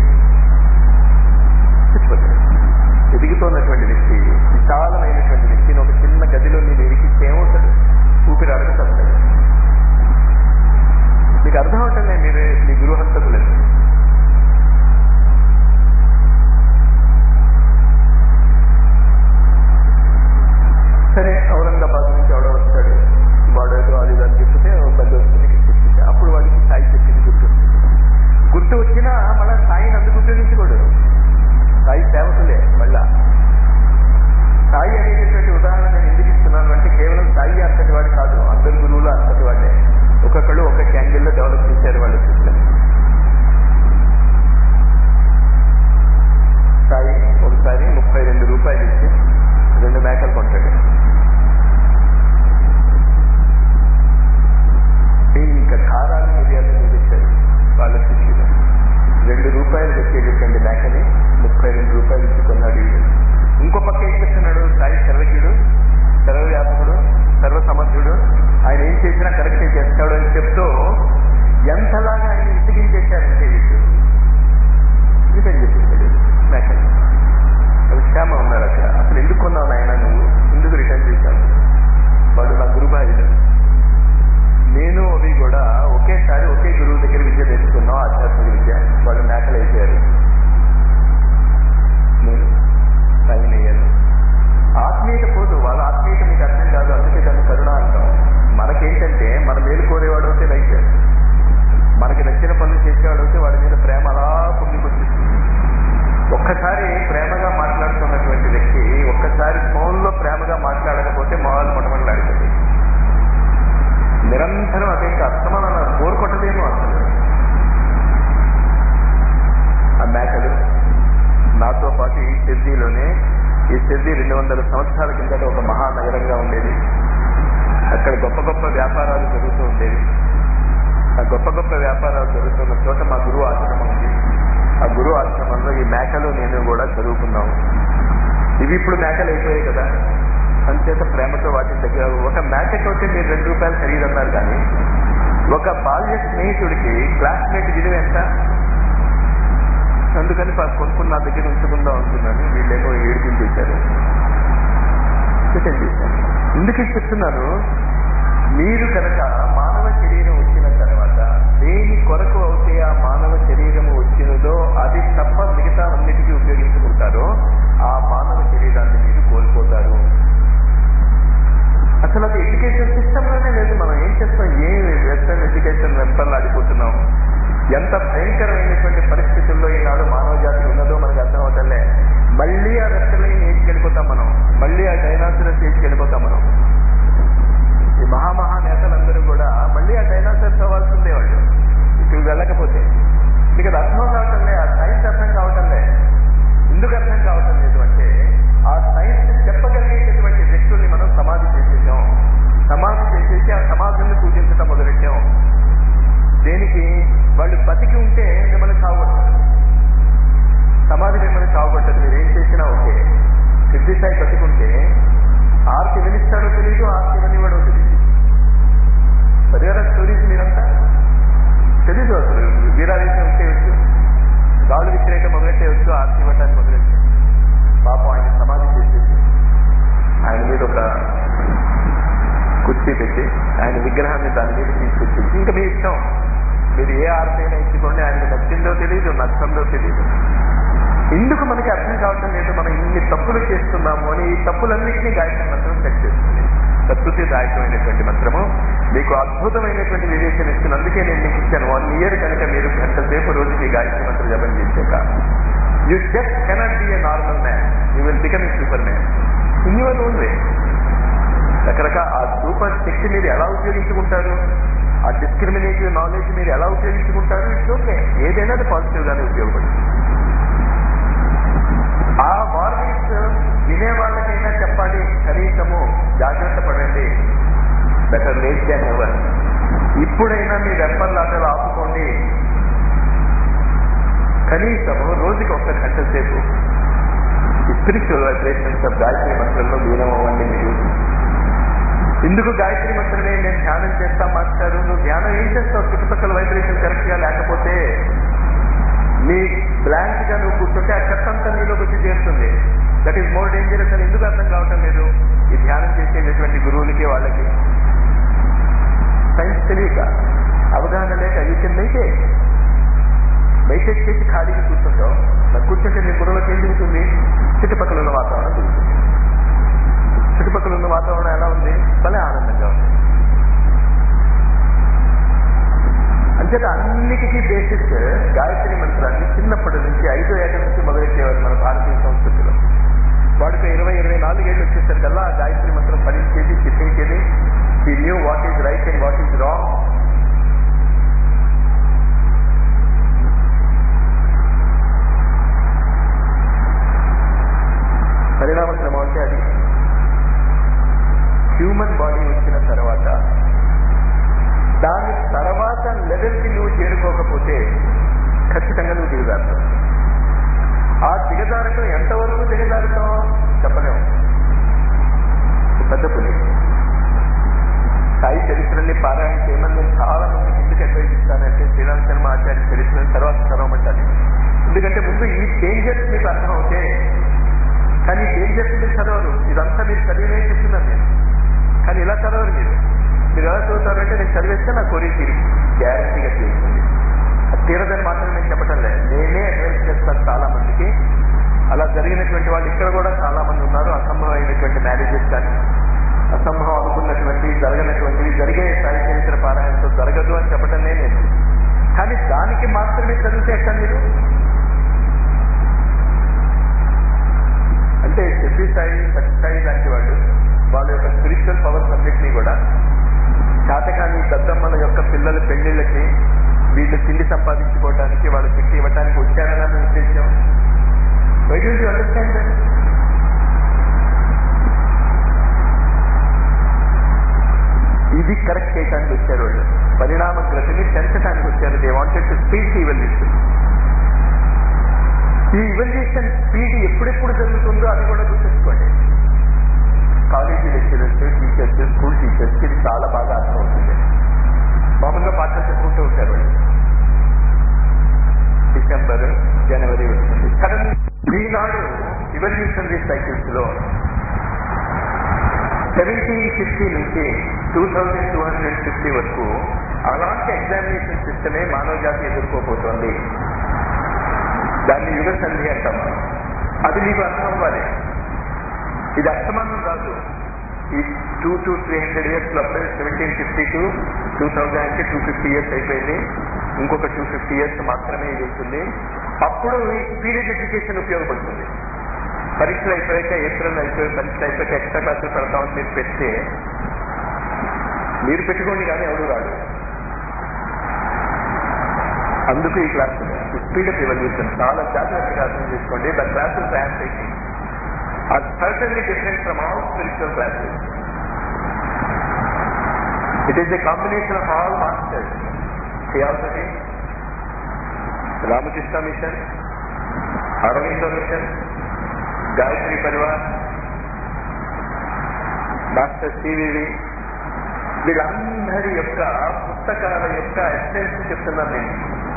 Speaker 1: ఎదుగుతున్నటువంటి వ్యక్తి విశాలమైనటువంటి వ్యక్తిని ఒక చిన్న గదిలో నేను ఇరికిస్తే ఏమవుతాడు ఊపిరాడక చస్తాడు మీకు అర్థం అవుతుంది మీరు మీ గురువు హంతకులేదు సరే ఔరంగాబాద్ నుంచి ఎవడో వస్తాడు వాడు ఏదో అది అని చెప్తే బండి వస్తుంది ఇక్కడ చెప్తే అప్పుడు వాడికి సాయి చెప్పింది గుర్తు గుర్తు వచ్చినా మళ్ళా సాయిని అందుకు ఉపయోగించుకోడు సాయి సేవకులే మళ్ళా సాయి అనేటటువంటి ఉదాహరణ నేను ఎందుకు ఇస్తున్నాను అంటే కేవలం సాయి అంతటి వాడు కాదు అందరు గురువులు అంతటి వాడే ఒక్కొక్కళ్ళు ఒక్కొక్క యాంగిల్లో డెవలప్ చేశారు వాళ్ళ సిస్టమ్ సాయి ఒకసారి ముప్పై రెండు రూపాయలు ఇచ్చి రెండు మేకలు కొంటాడు ఇంకా కారాలు మిరియాలు చూపించాడు వాళ్ళ శిష్యులు రెండు రూపాయలు వచ్చేటటువంటి మేకని ముప్పై రెండు రూపాయలు ఇచ్చి కొన్నాడు వీడు ఇంకో పక్క ఏం చెప్తున్నాడు సాయి సర్వజ్ఞుడు సర్వవ్యాపకుడు సర్వసమర్థుడు ఆయన ఏం చేసినా కరెక్ట్ చేస్తాడు అని చెప్తూ ఎంతలాగా ఆయన విసిగించేశారంటే వీళ్ళు రిటర్న్ చేసేసాడు మేకని అది శ్యామ ఉన్నారు అక్కడ అసలు ఎందుకు కొన్నావు నాయన నువ్వు ఎందుకు రిటర్న్ చేశావు వాడు నా గురుబాయిలు నేను అవి కూడా ఒకేసారి ఒకే గురువు దగ్గర విద్య నేర్చుకున్నాం ఆధ్యాత్మిక విద్య వాళ్ళు మేకలు అయిపోయారు నేను సాయిన్ అయ్యాను ఆత్మీయత పోదు వాళ్ళ ఆత్మీయత మీకు అర్థం కాదు అందుకే దాన్ని కరుణ అంటాం మనకేంటంటే మన మేలు కోరేవాడు అయితే రైట్ మనకి నచ్చిన పనులు చేసేవాడు అయితే వాడి మీద ప్రేమ అలా పొంగికొచ్చేస్తుంది ఒక్కసారి ప్రేమగా మాట్లాడుతున్నటువంటి వ్యక్తి ఒక్కసారి ఫోన్లో ప్రేమగా మాట్లాడకపోతే మొహాలు మొట్టమొదలాడుతుంది నిరంతరం అదే అస్తమాన బోర్ కొట్టలేము అసలు ఆ మేకలు నాతో పాటు ఈ సిద్ధిలోనే ఈ సిద్ధి రెండు వందల సంవత్సరాల కిందట ఒక మహానగరంగా ఉండేది అక్కడ గొప్ప గొప్ప వ్యాపారాలు జరుగుతూ ఉండేవి ఆ గొప్ప గొప్ప వ్యాపారాలు జరుగుతున్న చోట మా గురువు ఆశ్రమం ఉంది ఆ గురువు ఆశ్రమంలో ఈ మేకలు నేను కూడా చదువుకున్నాము ఇవి ఇప్పుడు మేకలు అయిపోయాయి కదా అంచేత ప్రేమతో వాటి దగ్గర ఒక మేకతోటి మీరు రెండు రూపాయలు ఖరీదన్నారు కానీ ఒక బాల్య స్నేహితుడికి క్లాస్మేట్ విలువ ఎంత అందుకని పా- కొనుక్కుని నా దగ్గర ఉంచుకుందాం అనుకున్నాను వీళ్ళేమో ఏడిపించేశారు రిటర్న్ చేశాను ఎందుకు ఇది చెప్తున్నాను మీరు కనుక మానవ శరీరం వచ్చిన తర్వాత దేని కొరకు అయితే ఆ మానవ శరీరము వచ్చినదో అది తప్ప మిగతా అన్నిటికీ ఉపయోగించుకుంటారో ఆ మానవ శరీరాన్ని మీరు కోల్పోతారు అసలు అది ఎడ్యుకేషన్ సిస్టంలోనే లేదు మనం ఏం చేస్తాం ఏ వెస్టర్న్ ఎడ్యుకేషన్ వెంపర్లాడిపోతున్నాం ఎంత భయంకరమైనటువంటి పరిస్థితుల్లో ఈనాడు మానవ జాతి ఉన్నదో మనకు అర్థం అవుతలే మళ్ళీ ఆ వెస్టర్న్ ఏజ్కి వెళ్ళిపోతాం మనం మళ్ళీ ఆ డైనాసరస్ ఏజ్కి వెళ్ళిపోతాం మనం ఈ మహామహా నేతలందరూ కూడా మళ్ళీ ఆ డైనాసర్స్ అవ్వాల్సిందే వాళ్ళు ఇటు వెళ్ళకపోతే మీకు అది అర్థం కావటంలే ఆ సైన్స్ అర్థం కావటంలే ఎందుకు అర్థం కావటం లేదు అంటే ఆ సైన్స్ చెప్పగలిగేటటువంటి వ్యక్తుల్ని మనం సమాధి చేసేసాం సమాధి చేసేసి ఆ సమాధుల్ని పూజించడం మొదలెట్టాం దేని ఏంటి వాళ్ళు బతికి ఉంటే మిమ్మల్ని చావగొడతారు సమాధి మిమ్మల్ని చావగొట్టదు మీరు ఏం చేసినా ఓకే సిద్ధి సాయి బతికుంటే ఆర్కి వినిస్తాడో తెలియదు ఆర్కి వినివాడో తెలియదు పరిహార స్టోరీస్ మీరంతా తెలీదు అసలు వీరావేశం వచ్చేయచ్చు గాలు విక్రేట మొదలెట్టేయచ్చు ఆర్తి ఇవ్వటాన్ని మొదలెట్టే పాపం ఆయన సమాధి చేసేసి ఆయన మీద ఒక కుర్చీ పెట్టి ఆయన విగ్రహాన్ని దాని మీద తీసుకొచ్చేసి ఇంకా మీ ఇష్టం మీరు ఏ ఆర్తి అయినా ఇచ్చుకోండి ఆయనకు నచ్చిందో తెలియదు నచ్చందో తెలియదు ఎందుకు మనకి అర్థం కావటం లేదు మనం ఇన్ని తప్పులు చేస్తున్నాము అని ఈ తప్పులన్నింటినీ గాయత్రి మంత్రం సెట్ చేస్తుంది ప్రకృతి దాయకమైనటువంటి మంత్రము మీకు అద్భుతమైనటువంటి వివేచన ఇస్తుంది అందుకే నేను మీకు ఇచ్చాను వన్ ఇయర్ కనుక మీరు గంట సేపు రోజుకి ఈ గాయత్రి మంత్రం జపం చేశాక you just cannot be a normal man you will become a super man in your own way రకరకాల ఆ సూపర్ శక్తి మీరు ఎలా ఉపయోగించుకుంటారు ఆ డిస్క్రిమినేటివ్ నాలెడ్జ్ మీరు ఎలా ఉపయోగించుకుంటారు ఇట్స్ ఓకే ఏదైనా అది పాజిటివ్ గానే ఉపయోగపడుతుంది ఆ వార్నింగ్స్ వినే వాళ్ళకైనా చెప్పాలి కనీసము జాగ్రత్త పడండి బెటర్ లేట్ దాన్ ఎవర్ ఇప్పుడైనా మీ రెప్పర్లాటలు ఆపుకోండి కనీసము రోజుకి ఒక్క గంట సేపు స్పిరిచువల్ వైబ్రేషన్స్ ఆఫ్ గాయత్రి మంత్రంలో లీనం అవ్వండి మీరు ఎందుకు గాయత్రి మంత్రమే నేను ధ్యానం చేస్తా మాస్టారు నువ్వు ధ్యానం ఏం చేస్తావు చుట్టుపక్కల వైబ్రేషన్ కరెక్ట్ గా లేకపోతే నీ బ్లాంక్ గా నువ్వు కూర్చుంటే ఆ చెత్త అంతా నీలోకి వచ్చి చేరుతుంది దట్ ఈస్ మోర్ డేంజరస్ అని ఎందుకు అర్థం కావటం లేదు ఈ ధ్యానం చేసేటటువంటి గురువులకి వాళ్ళకి సైన్స్ తెలియక అవగాహన లేక యూ కెన్ మెయిటేట్ మెయిటేట్ చేసి ఖాళీగా కూర్చుంటావు మరి కూర్చుంటే నీ గురువులకు ఏం దిగుతుంది చుట్టుపక్కల ఉన్న వాతావరణం దిగుతుంది చుట్టుపక్కల ఉన్న వాతావరణం ఎలా ఉంది భలే ఆనందంగా ఉంది అంచేత అన్నిటికీ బేసిక్ గాయత్రి మంత్రాన్ని చిన్నప్పటి నుంచి ఐదో ఏట నుంచి మొదలెట్టేవారు మన భారతీయ సంస్కృతిలో వాడికి ఇరవై ఇరవై నాలుగేళ్ళు వచ్చేసరికల్లా ఆ గాయత్రి మంత్రం ఫలించేది సిద్ధించేది ఈ new what is right and what is wrong పరిణామ క్రమం అంటే అది హ్యూమన్ బాడీ వచ్చిన తర్వాత దాని తర్వాత లెవెల్కి నువ్వు చేరుకోకపోతే ఖచ్చితంగా నువ్వు దిగజారుతావు ఆ దిగజారటం ఎంతవరకు దిగజారుతావు చెప్పలేము పెద్ద పులి సాయి చరిత్రని పారాయణ చేయమని నేను చాలా మందికి ఎందుకు అడ్వైజ్ ఇస్తానంటే శ్రీరామ్ శర్మ ఆచార్య చరిత్రని తర్వాత చదవమంటాను ఎందుకంటే ముందు ఈ డేంజర్స్ మీకు అర్థం అవుతే కానీ డేంజర్స్ మీరు చదవరు ఇదంతా మీరు చదివినే చెప్తున్నాను నేను కానీ ఇలా చదవరు మీరు మీరు ఎలా చదువుతారంటే నేను చదివేస్తే నా కోరిక తీరు గ్యారంటీగా తీరుతుంది అది తీరదని మాత్రం నేను చెప్పటం లేదు నేనే అడ్వైస్ చేస్తాను చాలా మందికి అలా జరిగినటువంటి వాళ్ళు ఇక్కడ కూడా చాలా మంది ఉన్నారు అసంభవమైనటువంటి మ్యారేజెస్ కానీ అసంభవం అనుకున్నటువంటి జరగనటువంటివి జరిగే సాయి చరిత్ర పారాయణతో జరగదు అని చెప్పటం నేను కానీ దానికి మాత్రమే చదివితే ఎక్కడ మీరు అంటే చెప్పి స్థాయి సత్యస్థాయి లాంటి వాళ్ళు వాళ్ళ యొక్క స్పిరిచువల్ పవర్స్ అన్నింటినీ కూడా శాతకాని దద్దమ్మల యొక్క పిల్లల పెళ్లిళ్ళకి వీళ్ళు తిండి సంపాదించుకోవడానికి వాళ్ళ శక్తి ఇవ్వడానికి వచ్చారని మీ ఉద్దేశం why do you understand that ఇది కరెక్ట్ చేయడానికి వచ్చారు వాళ్ళు పరిణామ గ్రతిని పెంచడానికి వచ్చారు they wanted to speed evolution ఈ ఇవల్యూషన్ స్పీడ్ ఎప్పుడెప్పుడు జరుగుతుందో అది కూడా గుర్తుంచుకోండి college lecturers teachers school teachers ఇది చాలా బాగా అర్థమవుతుంది మామూలుగా పాఠాలు చెప్పుకుంటూ ఉంటారు వాళ్ళు డిసెంబర్ జనవరి వస్తుంది సడన్ ఈనాడు ఇవల్యూషనరీ సైకిల్స్ లో సెవెంటీన్ ఫిఫ్టీ నుంచి two thousand two hundred fifty వరకు అలాంటి ఎగ్జామినేషన్ సిస్టమే మానవ జాతి ఎదుర్కోబోతోంది దాన్ని యుగ సంధి అంటాం మనం. అది మీకు అర్థం అవ్వాలి ఇది అర్థమానం కాదు ఈ two to three hundred years లోపల seventeen fifty to two thousand అంటే టూ ఫిఫ్టీ ఇయర్స్ అయిపోయింది ఇంకొక టూ ఫిఫ్టీ ఇయర్స్ మాత్రమే ఇది ఉంటుంది అప్పుడు ఈ పీరియడ్ ఎడ్యుకేషన్ ఉపయోగపడుతుంది పరీక్షలు అయిపోయాక ఏప్రిల్ అయిపోయి పరీక్షలు అయిపోయాక ఎక్స్ట్రా క్లాసులు పెడతామని మీరు పెడితే మీరు పెట్టుకోండి కానీ ఎవరు రాడు అందుకు ఈ క్లాస్ స్పీడ్ ఆఫ్ ఎవల్యూషన్ చాలా జాగ్రత్తగా అర్థం చేసుకోండి the classes I'm taking are certainly different from all spiritual classes it is a combination of all masters theosophy Ramakrishna mission Aravinda mission Gayatri Parivar doctor CVV వీళ్ళందరి యొక్క పుస్తకాల యొక్క ఎస్సెన్స్ చెప్తున్నాను నేను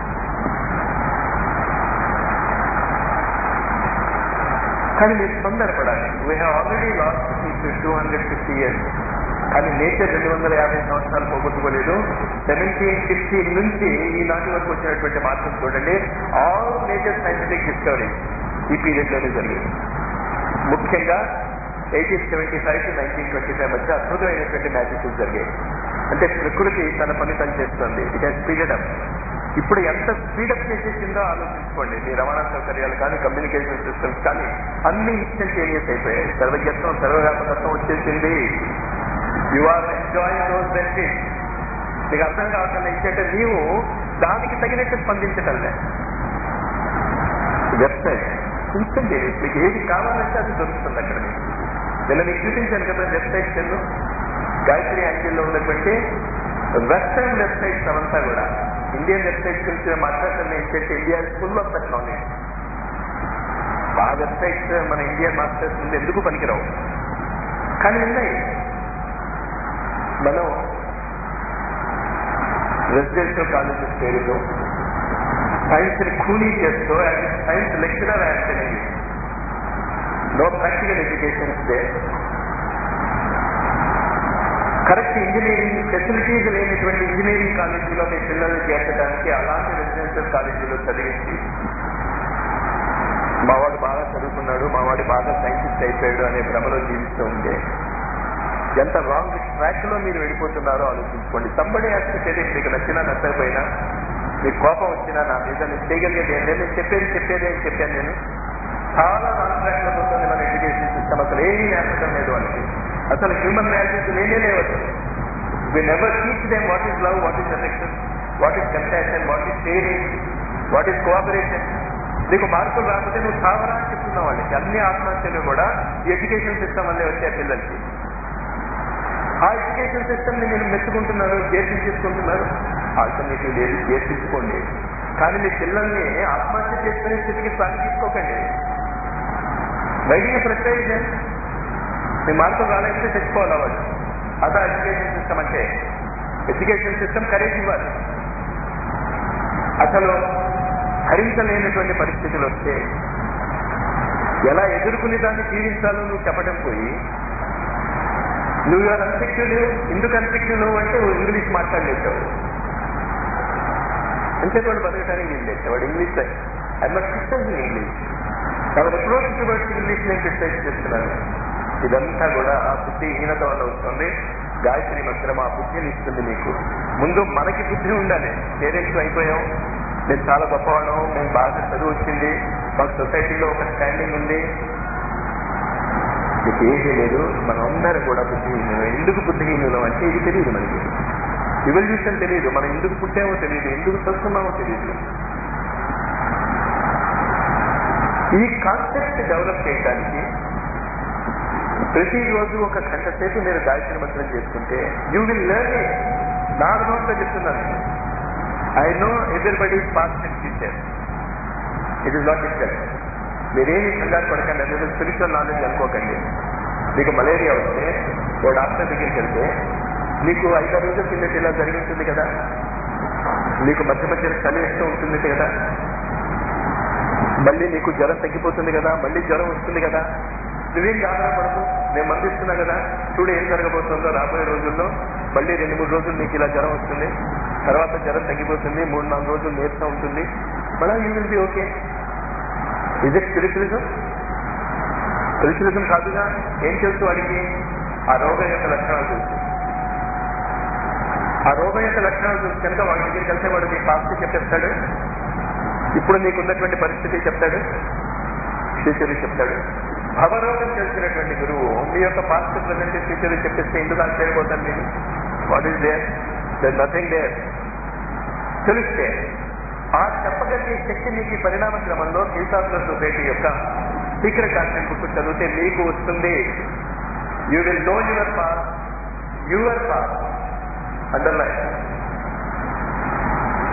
Speaker 1: కానీ మీరు తొందరపడాలి we have already lost two hundred fifty years కానీ నేచర్ రెండు వందల యాభై సంవత్సరాలు పోగొట్టుకోలేదు సెవెంటీన్ ఫిఫ్టీ నుంచి ఈనాటి వరకు వచ్చినటువంటి మార్పులు చూడండి ఆల్ నేచర్ సైంటిఫిక్ డిస్కవరీ ఈ పీరియడ్ లోనే జరిగింది ముఖ్యంగా eighteen seventy five to nineteen twenty five మధ్య అద్భుతమైనటువంటి మ్యాజిక్స్ జరిగాయి అంటే ప్రకృతి తన పని తను చేస్తుంది ఇట్ హెస్ స్పీడెడ్ అప్ ఇప్పుడు ఎంత స్పీడప్ చేసేసిందో ఆలోచించుకోండి మీ రవాణా సౌకర్యాలు కానీ కమ్యూనికేషన్ సిస్టమ్స్ కానీ అన్ని ఇన్స్టంటేనియస్ అయిపోయాయి సర్వజ్ఞత్వం సర్వవ్యాపకత్వం వచ్చేసింది you are enjoying those benefits నీకు అర్థం కావటం ఏంటంటే నీవు దానికి తగినట్టు స్పందించటం లేదు వెబ్సైట్ ఇన్స్టంటేనియస్ మీకు ఏది కావాలంటే అది దొరుకుతుంది అక్కడ మీకు నిన్న మీకు చూపించాను కదా వెబ్సైట్స్ ఎన్నో గాయత్రి యాంగిల్లో ఉన్నటువంటి వెస్టర్న్ వెబ్సైట్స్ అవంతా కూడా ఇండియన్ వెబ్సైట్స్ గురించి మాట్లాడుతున్న ఏంటంటే India full of that knowledge ఆ వెబ్సైట్స్ మన ఇండియన్ మాస్టర్స్ ముందు ఎందుకు పనికిరావు కానీ ఉన్నాయి మనం రెసిడెన్షియల్ కాలేజెస్ పేరుతో సైన్స్ ని కూలీ చేస్తూ science lecturer actually no practical education day correct engineering facilities లేనటువంటి ఇంజనీరింగ్ కాలేజీలో మీ పిల్లల్ని చేర్చడానికి అలాంటి రెసిడెన్షియల్ కాలేజీలో చదివించి మావాడు బాగా చదువుకున్నాడు మావాడు బాగా సైంటిస్ట్ అయిపోయాడు అనే భ్రమలో జీవిస్తూ ఉంటే ఎంత రాంగ్ ట్రాక్ లో మీరు వెళ్ళిపోతున్నారో ఆలోచించుకోండి సంబడి యాక్టివిటీ మీకు నచ్చినా నచ్చకపోయినా మీకు కోపం వచ్చినా నా మీద నేను చేయగలిగేది ఏంటంటే నేను చెప్పేది చెప్పేది అని చెప్పాను నేను చాలా రాంగ్ ట్రాక్ లో పోతుంది మన ఎడ్యుకేషన్ సిస్టమ్ అసలు ఏమీ నేర్పడం లేదు వాళ్ళకి అసలు హ్యూమన్ వాల్యూస్ లేనే లేవచ్చు we never teach them what is love what is affection what is compassion what is sharing what is cooperation నీకు మార్కులు రాకపోతే నువ్వు సావరా అని చెప్తున్నావు వాళ్ళకి అన్ని ఆత్మహత్యలు కూడా ఈ ఎడ్యుకేషన్ సిస్టమ్ వల్లే వచ్చే పిల్లలకి ఆ ఎడ్యుకేషన్ సిస్టమ్ ని మీరు మెచ్చుకుంటున్నారు చేసుకుంటున్నారు ఆల్టర్నేటివ్ లేదు చేర్పించుకోండి కానీ మీ పిల్లల్ని ఆత్మహత్య చేసుకునే స్థితికి సాగి తీసుకోకండి వైద్య ప్రక్రియ మీ మార్కులు రాలేకపోతే తెచ్చుకోవాలి వాళ్ళు అదా ఎడ్యుకేషన్ సిస్టమ్ అంటే ఎడ్యుకేషన్ సిస్టమ్ కరేజ్ ఇవ్వాలి అసలు భరించలేనటువంటి పరిస్థితులు వస్తే ఎలా ఎదుర్కొనే దాన్ని జీవించాలో నువ్వు చెప్పడం పోయి నువ్వు ఆర్ అన్ఫెక్టివ్ ఎందుకు అన్ఫెక్టివ్ నువ్వు అంటే ఇంగ్లీష్ మాట్లాడలేదు అంటే వాడు బతకడానికి వీల్లేదు వాడు English I must christens in English కాబట్టి అప్రోచ్ టువర్డ్స్ ఇంగ్లీష్ నేను క్రిటిసైజ్ చేస్తున్నాను ఇదంతా కూడా ఆ బుద్ధిహీనత వల్ల వస్తుంది గాయత్రి మంత్రం ఆ బుద్ధిని ఇస్తుంది మీకు ముందు మనకి బుద్ధి ఉండాలి పేరెంట్స్ అయిపోయాం మేము చాలా గొప్పవాళ్ళం మేము బాగా చదువు వచ్చింది మాకు సొసైటీలో ఒక స్టాండింగ్ ఉంది మీకు ఏమీ లేదు మనం అందరం కూడా బుద్ధిహీనులు ఎందుకు బుద్ధిహీనులం అంటే ఇది తెలియదు మనకి రివల్యూషన్ తెలియదు మనం ఎందుకు పుట్టామో తెలియదు ఎందుకు చదువుతున్నామో తెలియదు ఈ కాన్సెప్ట్ డెవలప్ చేయడానికి ప్రతిరోజు ఒక గంట సేపు మీరు గాయత్రి మంత్రం చేసుకుంటే యూ విల్ లెర్న్ ఇట్ నా అనుభవంతో చెప్తున్నాను I know everybody past and future it is not discuss మీరేమి కంగారు పడకండి అనేది స్పిరిచువల్ నాలెడ్జ్ అనుకోకండి మీకు మలేరియా వస్తే ఓ డాక్టర్ దగ్గరికి వెళ్తే మీకు ఐదారు రోజుల కిందటి ఇలా జరిగి ఉంటుంది కదా మీకు మధ్య మధ్య చలి వేస్తూ ఉంటుంది కదా మళ్ళీ నీకు జ్వరం తగ్గిపోతుంది కదా మళ్ళీ జ్వరం వస్తుంది కదా నువ్వేం ఆధారపడదు నేను మందిస్తున్నా కదా చూడు ఏం జరగబోతుందో రాబోయే రోజుల్లో మళ్ళీ రెండు మూడు రోజులు నీకు ఇలా జ్వరం వస్తుంది తర్వాత జ్వరం తగ్గిపోతుంది మూడు నాలుగు రోజులు నేర్చుతూ ఉంటుంది మళ్ళీ you will be okay is it spiritualism spiritualism కాదుగా ఏం తెలుసు వాడికి ఆ రోగం యొక్క లక్షణాలు తెలుసు ఆ రోగం యొక్క లక్షణాలు చూసి కనుక వాడి దగ్గరికి వెళ్తే వాడు మీ పాస్ట్ చెప్పేస్తాడు ఇప్పుడు నీకున్నటువంటి పరిస్థితి చెప్తాడు ఫ్యూచర్ చెప్తాడు భవరోగం తెలిసినటువంటి గురువు మీ యొక్క పాస్ట్ ప్రజెంట్ ఫ్యూచర్ చెప్పిస్తే ఎందుకు ఆశ్చర్యపోతాను మీరు what is there there nothing there తెలిస్తే ఆ చెప్పగలిగే శక్తి మీకు ఈ పరిణామ క్రమంలో హింసాత్మ సొసైటీ యొక్క సీక్రెట్ కాన్సెప్ట్ బుక్ చదివితే మీకు వస్తుంది you will know your past your past underline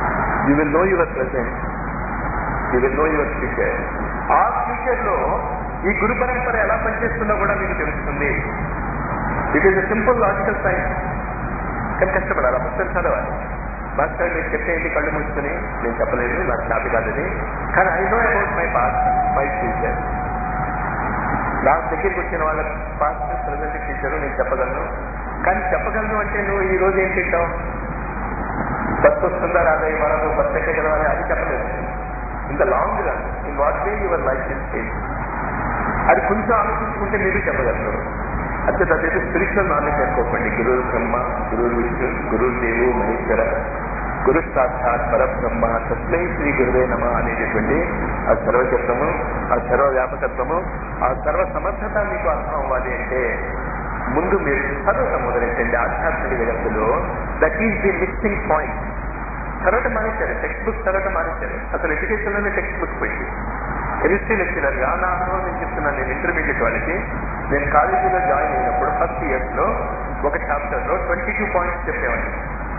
Speaker 1: you will know your present you will know your future ఆ ఫ్యూచర్ లో ఈ గురు పరంపర ఎలా పనిచేస్తుందో కూడా మీకు తెలుస్తుంది it is a simple logical science కానీ కష్టపడాలి ఆ పుస్తకం చదవాలి మాస్టర్ మీరు చెప్పేది కళ్ళు మూసుకుని నేను చెప్పలేదు నాకు చాపి కాదని కానీ I know about my past my future నా దగ్గరికి వచ్చిన వాళ్ళ పాస్ట్ ప్రజెంట్ ఫ్యూచర్ నేను చెప్పగలను కానీ చెప్పగలను అంటే నువ్వు ఈ రోజు ఏం తింటావు బస్ వస్తుందా రాదా ఇవాళ నువ్వు బస్ ఎక్కగలవాలి అది చెప్పలేదు ఇంత long run in what way your life in change అది కొంచెం ఆలోచించుకుంటే మీరు చెప్పగలరు అంటే అదైతే స్పిరిచువల్ నాలెడ్జ్ అనుకోకండి గురువు బ్రహ్మ గురువు విష్ణు గురువు దేవు మహేశ్వర గురు సాక్షాత్ పరబ్రహ్మ తస్మై శ్రీ గురువే నమ అనేటటువంటి ఆ సర్వచత్వము ఆ సర్వ వ్యాపకత్వము ఆ సర్వ సమర్థత మీకు అర్థం అవ్వాలి అంటే ముందు మీరు చదవటం మొదలెట్టండి ఆధ్యాత్మిక జగత్తులో that is the missing point చదవటం మానేశారు టెక్స్ట్ బుక్ చదవటం మానేశారు అసలు ఎడ్యుకేషన్ లోనే టెక్స్ట్ బుక్ పోయింది కెమిస్ట్రీ లెక్చరర్ గా నా అనుభవం నేను చెప్తున్నాను నేను ఇంటర్మీడియట్ వాళ్ళకి నేను కాలేజీలో జాయిన్ అయినప్పుడు ఫస్ట్ ఇయర్స్ లో ఒక చాప్టర్ లో ట్వంటీ టూ పాయింట్స్ చెప్పేవాడిని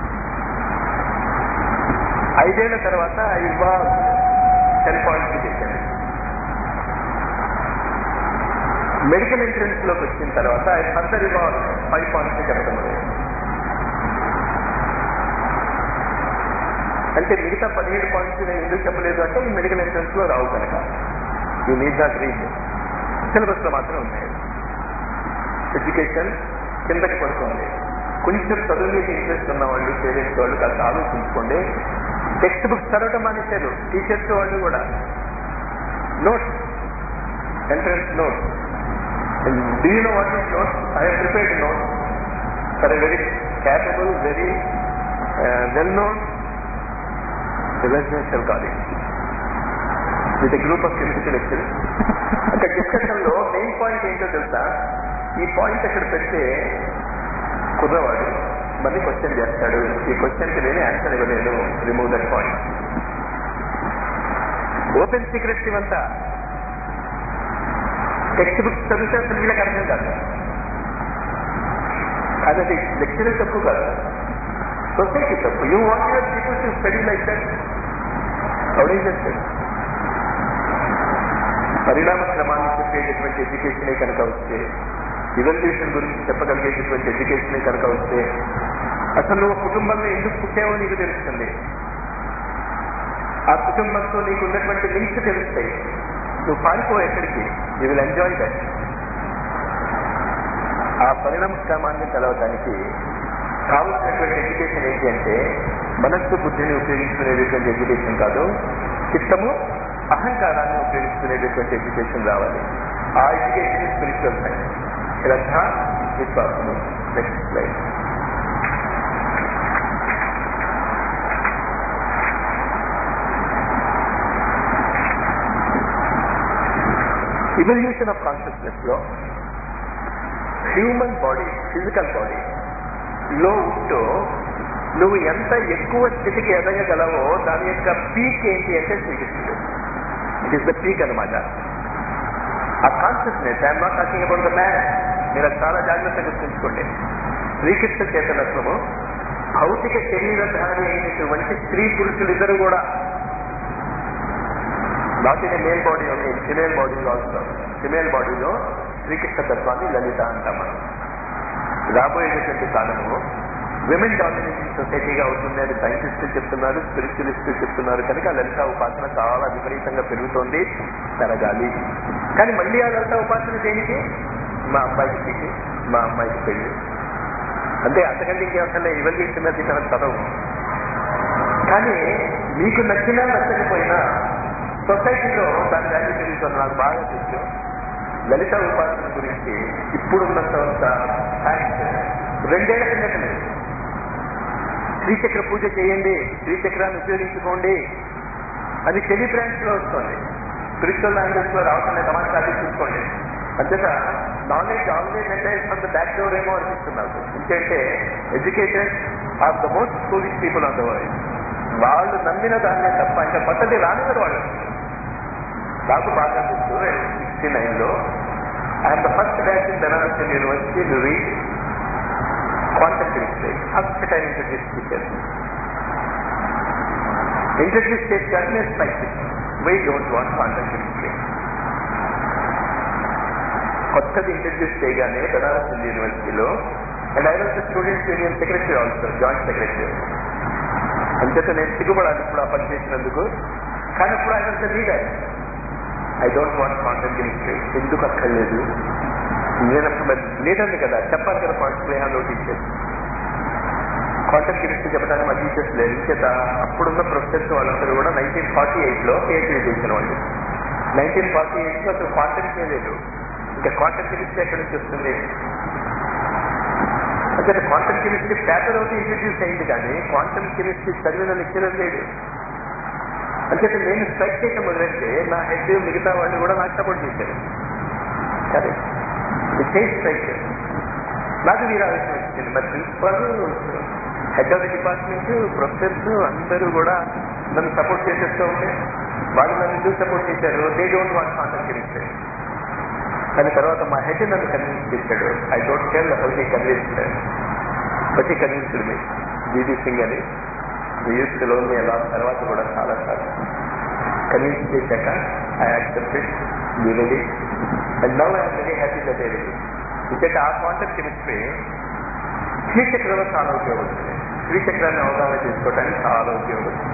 Speaker 1: ఐదేళ్ల తర్వాత ఇవ్వా టెన్ పాయింట్స్ చేశాను మెడికల్ ఎంట్రన్స్ లోకి వచ్చిన తర్వాత ఫర్దర్ ఇవ్వ ఫైవ్ పాయింట్స్ చెప్పడం మొదలైంది. అంటే మిగతా పదిహేడు పాయింట్స్ నేను ఎందుకు చెప్పలేదు అంటే ఈ మెడికల్ ఎంట్రన్స్ లో రావు కనుక ఈ నీడ్ నాట్ రీడ్ సిలబస్ లో మాత్రం ఉన్నాయి ఎడ్యుకేషన్ కిందకి పడుతుంది కొంచెం చదువు మీద ఇంట్రెస్ట్ ఉన్న వాళ్ళు పేరెంట్స్ వాళ్ళు కాస్త ఆలోచించుకోండి టెక్స్ట్ బుక్స్ చదవటం మానేశారు టీచర్స్ వాళ్ళు కూడా notes entrance notes do you know what is notes I have prepared notes for a very capable very well known residential college with group of chemistry lecturers అక్కడ discussion లో main point ఏంటో తెలుసా ఈ point అక్కడ పెడితే కుర్రవాడు మళ్ళీ question చేస్తాడు ఈ క్వశ్చన్ కి నేను ఆన్సర్ ఇవ్వలేదు remove that point open secrets ఇవంతా టెక్స్ట్ బుక్స్ చదివితే అసలు వీళ్ళకి అర్థం కాదు కానీ అది లెక్చరర్ తప్పు కాదు సొసైటీ తప్పు you want your people to study like that how digested పరిణామ క్రమాన్ని చెప్పేటటువంటి ఎడ్యుకేషనే కనుక వస్తే ఇవల్యూషన్ గురించి చెప్పగలిగేటటువంటి ఎడ్యుకేషనే కనుక వస్తే అసలు నువ్వు కుటుంబంలో ఎందుకు పుట్టావో నీకు తెలుస్తుంది ఆ కుటుంబంతో నీకు ఉన్నటువంటి లింక్స్ తెలుస్తాయి నువ్వు పారిపో ఎక్కడికి యూ విల్ ఎంజాయ్ దట్ ఆ పరిణామ క్రమాన్ని తెలవటానికి కావలసినటువంటి ఎడ్యుకేషన్ ఏంటి అంటే మనస్సు బుద్ధిని ఉపయోగించుకునేటటువంటి ఎడ్యుకేషన్ కాదు చిత్తము అహంకారాన్ని ఉపయోగించుకునేటటువంటి ఎడ్యుకేషన్ రావాలి ఆ ఎడ్యుకేషన్ స్పిరిచువల్ సైన్స్ శ్రద్ధ విశ్వాసము next slide evolution of consciousness లో హ్యూమన్ బాడీ ఫిజికల్ బాడీ లో ఉంటూ నువ్వు ఎంత ఎక్కువ స్థితికి ఎదగగలవో దాని యొక్క పీక్ ఏంటి అంటే శ్రీకృష్ణుడు ఇట్ ఇస్ ద పీక్ అనమాట ఆ consciousness I'm not talking about the man మీరు అది చాలా జాగ్రత్తగా గుర్తుంచుకోండి శ్రీకృష్ణ చేతనత్వము భౌతిక శరీరధారి అయినటువంటి స్త్రీ పురుషులు ఇద్దరు కూడా not in male body only female బాడీలో ఆల్సో ఫిమేల్ బాడీలో శ్రీకృష్ణ తత్వాన్ని లలిత అంటాం మనం రాబోయేటటువంటి కాలము విమెన్ డామినేషన్ సొసైటీగా అవుతుంది అని సైంటిస్టులు చెప్తున్నారు స్పిరిచువలిస్టులు చెప్తున్నారు కనుక లలిత ఉపాసన చాలా విపరీతంగా పెరుగుతోంది పెరగాలి కానీ మళ్ళీ ఆ లలిత ఉపాసన దేనికి మా అబ్బాయికి పెళ్లి మా అమ్మాయికి పెళ్లి అంటే అంతకంటే ఇంకేమన్నా ఇవల్యూషన్ అది తన చదవు కానీ మీకు నచ్చినా నచ్చకపోయినా సొసైటీలో దాని వాల్యూ పెరుగుతుంది నాకు బాగా తెలుసు లలిత ఉపాసన గురించి ఇప్పుడున్నంత సైన్స్ రెండేళ్ల కిందట లేదు శ్రీచక్ర పూజ చేయండి శ్రీచక్రాన్ని ఉపయోగించుకోండి అది టెలి బ్రాంచ్ లో వస్తుంది స్పిరిచువల్ లాంగ్వేజ్ లో రావటం తమాషా అది చూసుకోండి అంతేత నాలెడ్జ్ ఆల్వేజ్ అంటే ఫ్రమ్ ద బ్యాక్ డోర్ ఏమో అనిపిస్తుంది నాకు ఎందుకంటే educated are the most foolish people on the world వాళ్ళు నమ్మిన దాన్నే తప్ప ఇంకా కొత్తది రానివారు వాళ్ళు నాకు బాగా తెలుసు సిక్స్టీ నైన్ లో I'm the first batch in Banaras university to read quantum chemistry first time introduce చేశారు ఇంట్రడ్యూస్ చేసి స్పైక్ why don't want contact chemistry కొత్తది ఇంట్రడ్యూస్ చేయగానే బెనారస్ హిందూ యూనివర్సిటీలో and I was students union secretary also joint secretary అంచేత నేను సిగ్గుపడాలి ఇప్పుడు ఆ పని చేసినందుకు కానీ ఇప్పుడు I was leader I don't want content chemistry ఎందుకు అక్కర్లేదు నేను అసలు లీడర్ని కదా చెప్పాలి కదా పాయింట్స్ స్నేహాలు టీచర్స్ క్వాంటమ్ కెమిస్ట్రీ చెప్పడానికి మా టీచర్స్ లేదు చేత అప్పుడున్న ప్రొఫెసర్స్ వాళ్ళందరూ కూడా నైన్టీన్ ఫార్టీ ఎయిట్లో పిహెచ్డీ చేసిన వాళ్ళు నైన్టీన్ ఫార్టీ ఎయిట్లో అసలు క్వాంటమ్ లేదు ఇంకా క్వాంటమ్ కెమిస్ట్రీ ఎక్కడి నుంచి వస్తుంది అంటే క్వాంటమ్ కెమిస్ట్రీ పేపర్ ఒకటి ఇంట్రడ్యూస్ అయింది కానీ క్వాంటమ్ కెమిస్ట్రీ చదివిన లెక్చరర్ లేడు అంటే నేను స్ట్రైక్ చేయటం మొదలైతే నా హెడ్ మిగతా వాళ్ళు కూడా నాకు సపోర్ట్ చేశారు సరే చేసి స్ట్రైక్ నాకు మీరు ఆలోచన వచ్చింది మరి principal head of the department professors అందరూ కూడా నన్ను సపోర్ట్ చేసేస్తూ ఉంటే వాళ్ళు నన్ను ఎందుకు సపోర్ట్ చేశారు they don't want contact chemistry కానీ తర్వాత మా హెడ్ నన్ను కన్విన్స్ చేశాడు I don't care how he convinced but he convinced me GB Singh అని యూస్లో ఎలా తర్వాత కూడా చాలా సార్లు కన్విన్స్ చేశాక I accepted unity and now I'm very happy that I ఇంకైతే ఆ క్వాంటమ్ కెమిస్ట్రీ శ్రీచక్రంలో చాలా ఉపయోగపడుతుంది శ్రీచక్రాన్ని అవగాహన చేసుకోవడానికి చాలా ఉపయోగపడుతుంది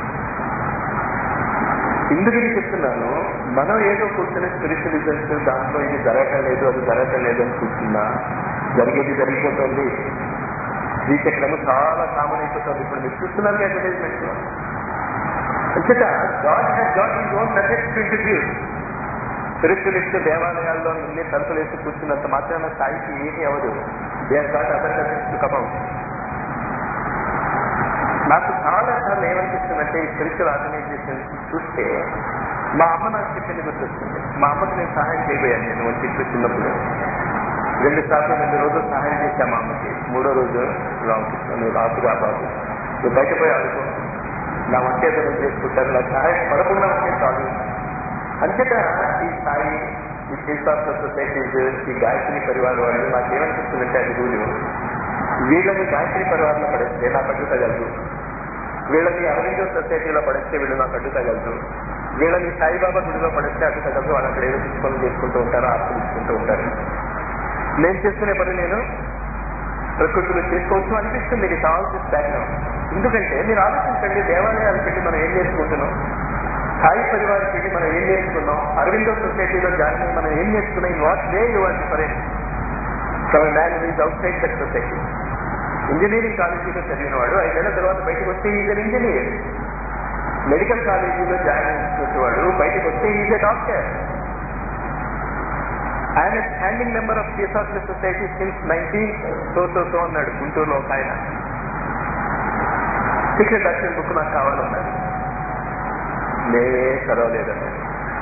Speaker 1: ఎందుకు ఇది చెప్తున్నాను మనం ఏదో కూర్చొని స్పిరిచువలిజమ్స్ దాంట్లో ఇది జరగటం లేదు అది జరగటం లేదు అని కూర్చున్నా జరిగేది జరిగిపోతుంది శ్రీచక్రము చాలా కామన్ అయిపోతుంది ఇప్పుడు మీరు చూస్తున్నారు అడ్వర్టైజ్మెంట్ అంచేత God has got is own methods to introduce spiritualist దేవాలయాల్లో నిన్నే తలుపులు వేసి కూర్చున్నంత మాత్రాన స్థాయికి ఏమీ అవ్వదు they got other methods to come out నాకు చాలా సార్లు ఏమనిపిస్తుందంటే ఈ స్పిరిచువల్ ఆర్గనైజేషన్ చూస్తే మా అమ్మ నాకు చెప్పింది గుర్తొస్తుంది మా అమ్మకి నేను సహాయం చేయబోయాను నేను వంటి ఇంట్లో చిన్నప్పుడు రెండు సార్లు రెండు రోజులు సహాయం చేశాను మా అమ్మకి మూడో రోజు రామకృష్ణ నువ్వు రాసుగా బాబు నువ్వు బయట పోయి ఆడుకో నా వంట ఏదో చేసుకుంటారు నా సహాయం పడకుండా ఉంటే చాలు అంతేత ఈ స్థాయి ఈ శిల్పాస్త సొసైటీస్ ఈ గాయత్రి పరివారం వాళ్ళు నాకు ఏమనిపిస్తుందంటే అది రూలు వీళ్ళని గాయత్రి పరివారంలో పడేస్తే నాకు అడ్డుతగలదు వీళ్ళని అరవిందో సొసైటీలో పడేస్తే వీళ్ళు నాకు అడ్డుతగలదు వీళ్ళని సాయిబాబా గుడిలో పడేస్తే అడ్డుతగలదు వాళ్ళు అక్కడ ఏదో తీసుకొని చేసుకుంటూ ఉంటారు ఆస్వాదించుకుంటూ ఉంటారు నేను చేసుకునే పని నేను ప్రకృతిలో చేసుకోవచ్చు అనిపిస్తుంది ఇది కావాల్సిన బ్యాక్గ్రౌండ్ ఎందుకంటే మీరు ఆలోచించండి దేవాలయాలకు వెళ్ళి మనం ఏం నేర్చుకుంటున్నాం సాయి పరివారికి వెళ్ళి మనం ఏం నేర్చుకున్నాం అరవిందో సొసైటీలో జాయిన్ అయ్యి మనం ఏం నేర్చుకున్నాం in what way you are different from man is outside that society engineering కాలేజీలో చదివిన వాడు ఐదేళ్ల తర్వాత బయటకు వస్తే ఈజ్ అన్ ఇంజనీర్ మెడికల్ కాలేజీలో జాయిన్ అయినటువంటి వాడు బయటకు వస్తే ఈజ్ ఎ డాక్టర్ ఆయన standing member of theosophical society since nineteen so so so అన్నాడు గుంటూరులో ఒక ఆయన సీక్రెట్ డాక్టర్ బుక్ నాకు కావాలన్నాడు నేనే చదవలేదన్నాడు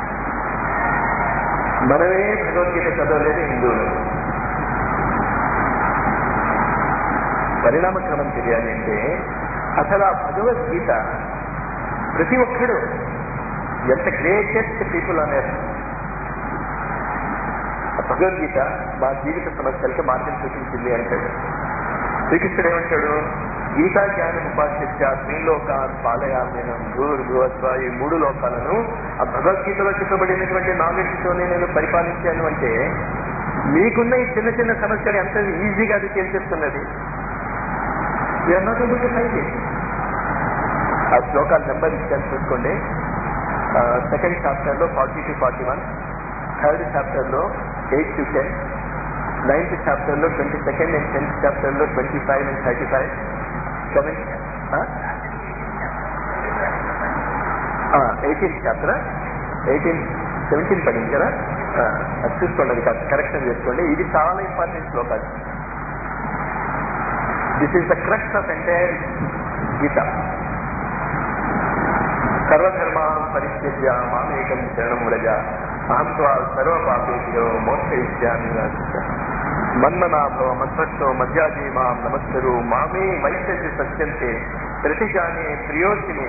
Speaker 1: మనమే భగవద్గీత చదవలేదు హిందువులు పరిణామ క్రమం తెలియాలి అంటే అసలు ఆ భగవద్గీత ప్రతి ఒక్కడు ఎంత గ్రేటెస్ట్ పీపుల్ అనేది భగవద్గీత మా జీవిత సమస్యలకి మార్గం చూపించింది అంటాడు శ్రీకృష్ణుడు ఏమంటాడు గీతా జ్ఞానం ఉపాసించ త్రిలోకాన్ పాలయామ్యనం భూర్భువత్వ ఈ మూడు లోకాలను ఆ భగవద్గీతలో చెప్పబడినటువంటి నాలెడ్జ్ తోనే నేను పరిపాలించాను అంటే మీకున్న ఈ చిన్న చిన్న సమస్యలు ఎంత ఈజీగా అది తేల్చేస్తున్నది we are not able to find it ఆ శ్లోకాల నెంబర్ ఇచ్చాను చూసుకోండి సెకండ్ చాప్టర్ లో forty two forty one third chapter లో eight to ten ninth chapter లో twenty second and tenth chapter లో twenty five and thirty five seven eighteenth chapter eighteen seventeen పడింది కదా అది చూసుకోండి అది కరెక్షన్ చేసుకోండి ఇది చాలా ఇంపార్టెంట్ శ్లోకాలు this is the crux of entire Gita సర్వధర్మాన్ పరిత్యజ్య మామేకం శరణం వ్రజ అహం త్వా సర్వపాపేభ్యో మోక్షయిష్యామి మన్మనాభవ మధ్వస్తో మధ్యాజీ మాం నమస్కరు మామే వైద్యసి సత్యంతే ప్రతిజానే ప్రియోసిని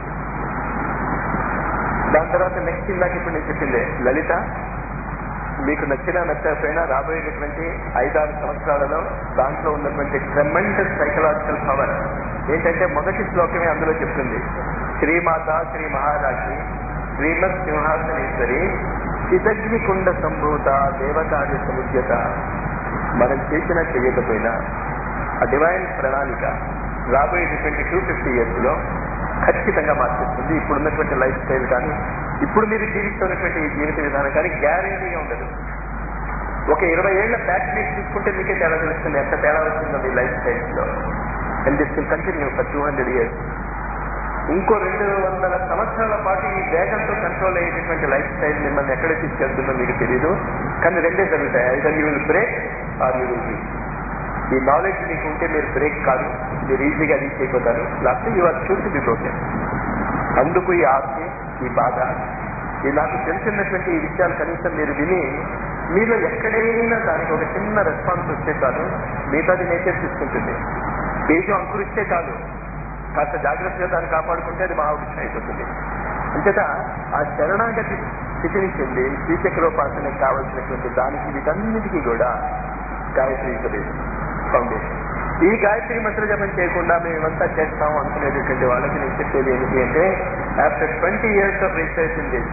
Speaker 1: దాని తర్వాత నెక్స్ట్ ఇందాక ఇప్పుడు నేను చెప్పిందే లలిత మీకు నచ్చినా నచ్చకపోయినా రాబోయేటటువంటి ఐదారు సంవత్సరాలలో దాంట్లో ఉన్నటువంటి ట్రెమెండస్ సైకలాజికల్ పవర్ ఏంటంటే మొదటి శ్లోకమే అందులో చెప్తుంది శ్రీమాత శ్రీ మహారాజి శ్రీమత్ సింహాసనేశ్వరి చిదగ్నికుండ సంభూత దేవకార్య సముద్యత మనం చేసినా చేయకపోయినా ఆ డివైన్ ప్రణాళిక రాబోయేటటువంటి టూ ఫిఫ్టీ ఇయర్స్ లో ఖచ్చితంగా మార్చేస్తుంది ఇప్పుడున్నటువంటి లైఫ్ స్టైల్ కానీ ఇప్పుడు మీరు జీవిస్తున్నటువంటి ఈ జీవిత విధానం కానీ గ్యారెంటీగా ఉండదు ఒక ఇరవై ఏళ్ల బ్యాక్ మీకు తీసుకుంటే మీకే తేడా తెలుస్తుంది ఎంత తేడా వచ్చిందో మీ లైఫ్ స్టైల్స్ లో and this will continue for two hundred years ఇంకో రెండు వందల సంవత్సరాల పాటు ఈ వేగంతో కంట్రోల్ అయ్యేటటువంటి లైఫ్ స్టైల్ మిమ్మల్ని ఎక్కడ తీసుకెళ్తుందో మీకు తెలియదు కానీ రెండే జరుగుతాయి either you will break or you will reach ఈ నాలెడ్జ్ మీకు ఉంటే మీరు బ్రేక్ కాదు మీరు ఈజీగా రీచ్ అయిపోతారు లేకపోతే you are sure to be broken అందుకు ఈ ఆస్తి ఈ బాధ ఈ నాకు తెలిసినటువంటి ఈ విషయాలు కనీసం మీరు విని మీలో ఎక్కడైనా దానికి ఒక చిన్న రెస్పాన్స్ వస్తే చాలు మిగతాది నేచర్ తీసుకుంటుంది బీజం అంకురిస్తే చాలు కాస్త జాగ్రత్తగా దాన్ని కాపాడుకుంటే అది మహావృక్షం అయిపోతుంది అంతేత ఆ శరణాగతి స్థితిని చెంది శ్రీచక్రోపాసనకు కావలసినటువంటి దానికి వీటన్నిటికీ కూడా గాయత్రి ఫౌండేషన్ ఈ గాయత్రి మంత్ర జపం చేయకుండా మేమంతా చేస్తాం అనుకునేటటువంటి వాళ్ళకి నేను చెప్పేది ఏమిటి అంటే after twenty years of research in this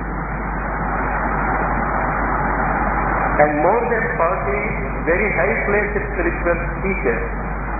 Speaker 1: and more than forty very high place spiritual teachers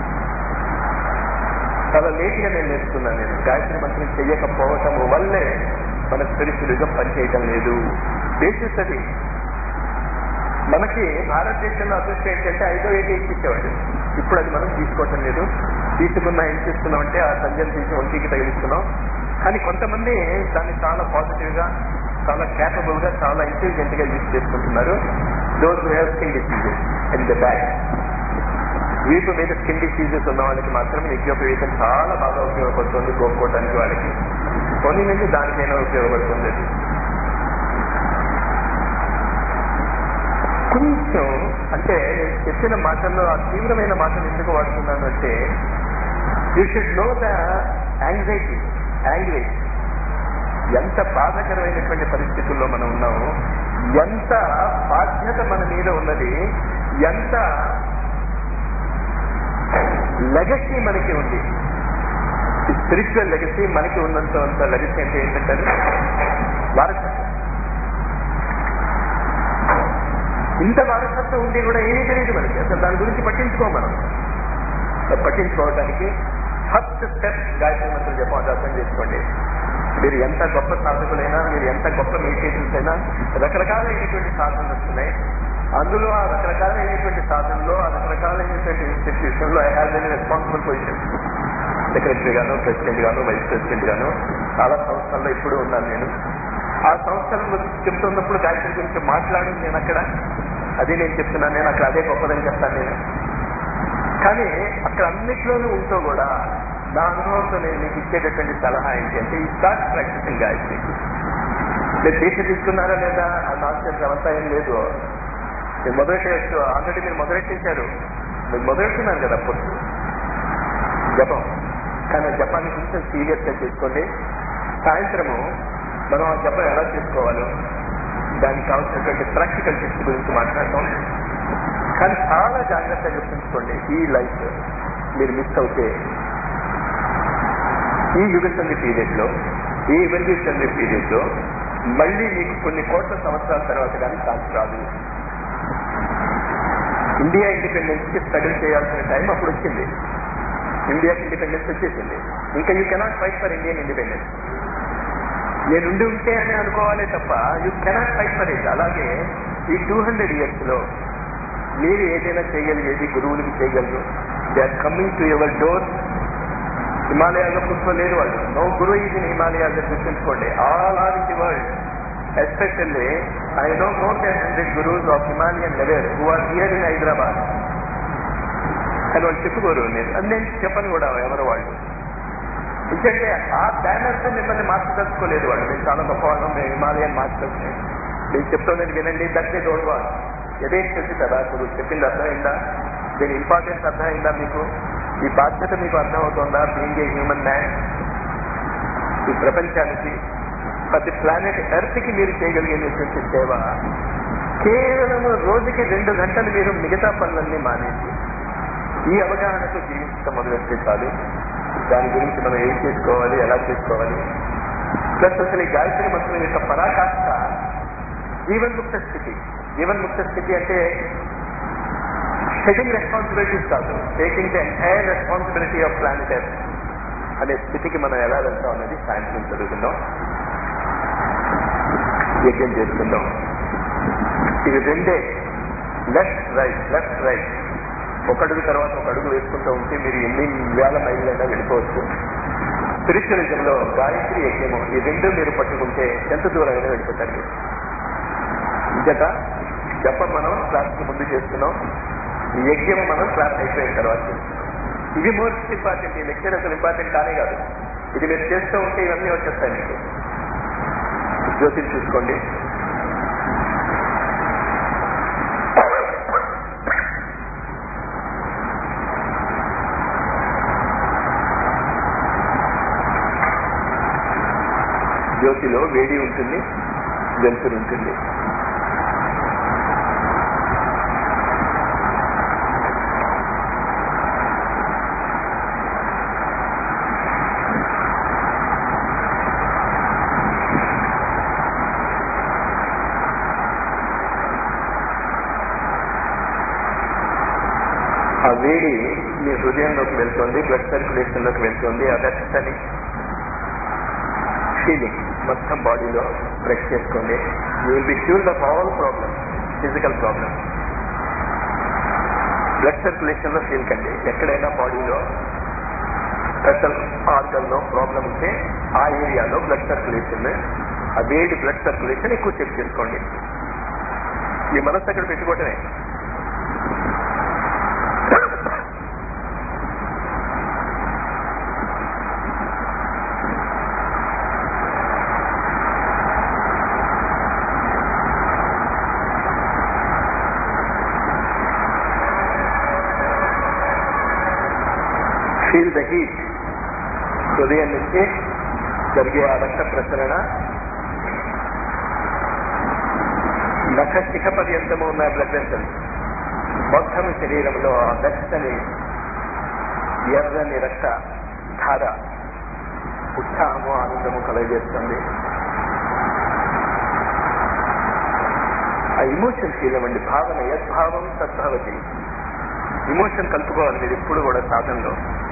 Speaker 1: చాలా లేట్గా నేను నేర్చుకున్నాను నేను గాయత్రి మంత్రం చెయ్యకపోవటం వల్లే మన స్పిరిచువలిజం పనిచేయటం లేదు బేసిస్ అది మనకి భారతదేశంలో అదృష్టం ఏంటంటే ఐదో ఏటి ఇచ్చేవాడు ఇప్పుడు అది మనం తీసుకోవటం లేదు తీసుకున్నా ఏం చేస్తున్నాం అంటే ఆ సంజయం తీసి ఒంటికి తగిలిస్తున్నాం కానీ కొంతమంది దాన్ని చాలా పాజిటివ్ గా చాలా క్యాపబుల్ గా చాలా ఇంటెలిజెంట్ గా యూజ్ చేసుకుంటున్నారు those have skin diseases in the back వీపు మీద స్కిన్ డిసీజెస్ ఉన్న వాళ్ళకి మాత్రం యజ్ఞోపవేతం చాలా బాగా ఉపయోగపడుతుంది కోరుకోవటానికి వాళ్ళకి కొన్ని నుంచి దానికైనా ఉపయోగపడుతుంది అది కొంచెం అంటే నేను చెప్పిన మాటల్లో ఆ తీవ్రమైన మాటలు ఎందుకు వాడుతున్నాను అంటే you should know the anxiety language ఎంత బాధకరమైనటువంటి పరిస్థితుల్లో మనం ఉన్నామో ఎంత బాధ్యత మన మీద ఉన్నది ఎంత లెగసీ మనకి ఉంది స్పిరిచువల్ లెగసీ మనకి ఉన్నంత అంత లెగసీ అంటే ఏంటంటే వారసత్వం ఇంత వారసత్వం ఉండి కూడా ఏమీ తెలియదు మనకి అసలు దాని గురించి పట్టించుకో మనం పట్టించుకోవడానికి ఫస్ట్ స్టెప్ గాయత్రి మంత్రం చెప్పడం అర్థం చేసుకోండి మీరు ఎంత గొప్ప సాధకులైనా మీరు ఎంత గొప్ప మెడిటేషన్స్ అయినా రకరకాలైనటువంటి సాధనలు వస్తున్నాయి అందులో ఆ రకరకాలైనటువంటి సాధనలో ఆ రకరకాలైనటువంటి ఇన్స్టిట్యూషన్ లో I have any responsible position secretary గాను ప్రెసిడెంట్ గాను వైస్ ప్రెసిడెంట్ గాను చాలా సంస్థల్లో ఇప్పుడు ఉన్నాను నేను ఆ సంస్థలు చెప్తున్నప్పుడు గాయత్రి గురించి మాట్లాడి నేను అక్కడ అదే నేను చెప్తున్నాను నేను అక్కడ అదే గొప్పదని చెప్తాను నేను కానీ అక్కడ అన్నిట్లోనూ ఉంటూ కూడా నా అనుభవంతో నేను మీకు ఇచ్చేటటువంటి సలహా ఏంటి అంటే ఈ స్టార్ట్ ప్రాక్టీసింగ్ గాయత్రి మీరు దీక్ష తీసుకున్నారా లేదా ఆ నాన్సెన్స్ అవంతా ఏం లేదు మీరు మొదలెట్టేయచ్చు ఆల్రెడీ మీరు మొదలెట్టేశారు మీరు మొదలెట్టున్నారు కదా అప్పుడు జపం కానీ ఆ జపాన్ని కొంచెం సీరియస్ గా చేసుకోండి సాయంత్రము మనం ఆ జపం ఎలా చేసుకోవాలో దానికి కావాల్సినటువంటి ప్రాక్టికల్ టిప్స్ గురించి మాట్లాడతాం కానీ చాలా జాగ్రత్తగా గుర్తుంచుకోండి ఈ లైఫ్ మీరు మిస్ అవుతే ఈ యుగసంధి పీరియడ్ లో ఈ ఎవల్యూషనరీ పీరియడ్ లో మళ్ళీ మీకు కొన్ని కోట్ల సంవత్సరాల తర్వాత కానీ ఛాన్స్ రాదు ఇండియా ఇండిపెండెన్స్ కి స్ట్రగుల్ చేయాల్సిన టైం అప్పుడు వచ్చింది ఇండియాకి ఇండిపెండెన్స్ వచ్చేసింది ఇంకా you cannot fight for Indian independence నేను ఉండి ఉంటే అని అనుకోవాలే తప్ప you cannot fight for it అలాగే ఈ టూ హండ్రెడ్ ఇయర్స్ లో మీరు ఏదైనా చేయగలిగేది గురువులకి చేయగలరు they are coming to your door హిమాలయాల్లో కూర్చోలేరు వాళ్ళు నో గురు ఇది హిమాలయాల్లో గుర్తుంచుకోండి all are in the world especially I know more than hundred gurus of Himalayan level who are here in Hyderabad అని వాళ్ళు చెప్పుకోరు నేను అది నేను చెప్పను కూడా ఎవరు వాళ్ళు ఎందుకంటే ఆ బ్యానర్స్ మిమ్మల్ని మార్చదలుచుకోలేదు వాళ్ళు మేము చాలా గొప్పవాళ్ళం మేము హిమాలయన్ మార్చదలుచుకోలేదు నేను చెప్తున్నది వినండి దట్టే డోంట్ వాట్ ఎదే చెప్పి కదా గురువు చెప్పింది అర్థమైందా దీని ఇంపార్టెన్స్ అర్థమైందా మీకు ఈ బాధ్యత మీకు అర్థమవుతుందా బీయింగ్ ఏ హ్యూమన్ మ్యాన్ ఈ ప్రపంచానికి ప్రతి ప్లానెట్ ఎర్త్ కి మీరు చేయగలిగేటువంటి సేవ కేవలం రోజుకి రెండు గంటలు మీరు మిగతా పనులన్నీ మానేసి ఈ అవగాహనతో జీవించడం మొదలెడితే చాలు దాని గురించి మనం ఏం చేసుకోవాలి ఎలా చేసుకోవాలి ప్లస్ అసలు ఈ గాయత్రి మంత్రం యొక్క పరాకాష్ట జీవన్ముక్త స్థితి జీవన్ముక్త స్థితి అంటే టేకింగ్ రెస్పాన్సిబిలిటీస్ కాదు taking the entire responsibility of planet Earth అనే స్థితికి మనం ఎలా వెళ్తాం అనేది సాయంత్రం చదువుకుందాం యజ్ఞం చేసుకుందాం ఇవి రెండే లెఫ్ట్ రైట్ లెఫ్ట్ రైట్ ఒక అడుగు తర్వాత ఒక అడుగు వేసుకుంటూ ఉంటే మీరు ఎన్ని వేల మైళ్ళైనా వెళ్ళిపోవచ్చు స్పిరిచువలిజం లో గాయత్రి యజ్ఞము ఈ రెండు మీరు పట్టుకుంటే ఎంత దూరమైనా వెళ్ళిపోతారు మీరు ఇంకట జపం మనం క్లాస్ కి ముందు చేస్తున్నాం ఈ యజ్ఞం మనం క్లాస్ అయిపోయిన తర్వాత చేస్తున్నాం ఇది మోస్ట్ ఇంపార్టెంట్ ఈ లెక్చర్ అసలు ఇంపార్టెంట్ కానే కాదు ఇది మీరు చేస్తూ ఉంటే ఇవన్నీ వచ్చేస్తాయి మీకు జ్యోతిని చూసుకోండి జ్యోతిలో వేడి ఉంటుంది వెలుతురు ఉంటుంది ఆ వేడి మీ హృదయంలోకి వెళ్తుంది బ్లడ్ సర్క్యులేషన్ లోకి వెళ్తుంది ఆ వెచ్చని ఫీలింగ్ మొత్తం బాడీలో ప్రెస్ చేసుకోండి you will be cured of all problems physical problems blood circulation లో ఫీల్ కండి ఎక్కడైనా బాడీలో స్పెషల్ ఆర్గన్ లో ప్రాబ్లం ఉంటే ఆ ఏరియాలో బ్లడ్ సర్క్యులేషన్ ఆ వేడి బ్లడ్ సర్క్యులేషన్ ఎక్కువ చెక్ చేసుకోండి ఈ మనసు అక్కడ పెట్టుకోవటమే ఫీల్ ద హీట్ హృదయం నుంచి జరిగే ఆ రక్త ప్రసరణ నఖ శిఖ పర్యంతము ఉన్న బ్లడ్ వెసల్స్ మొత్తం శరీరంలో ఆ వెచ్చని ఎర్రని రక్త ధార ఉత్సాహము ఆనందము కలగజేస్తుంది ఆ ఇమోషన్ ఫీల్ అవ్వండి భావన యద్భావం సద్భావతి ఇమోషన్ కలుపుకోవాలి మీరు ఎప్పుడు కూడా సాధనలో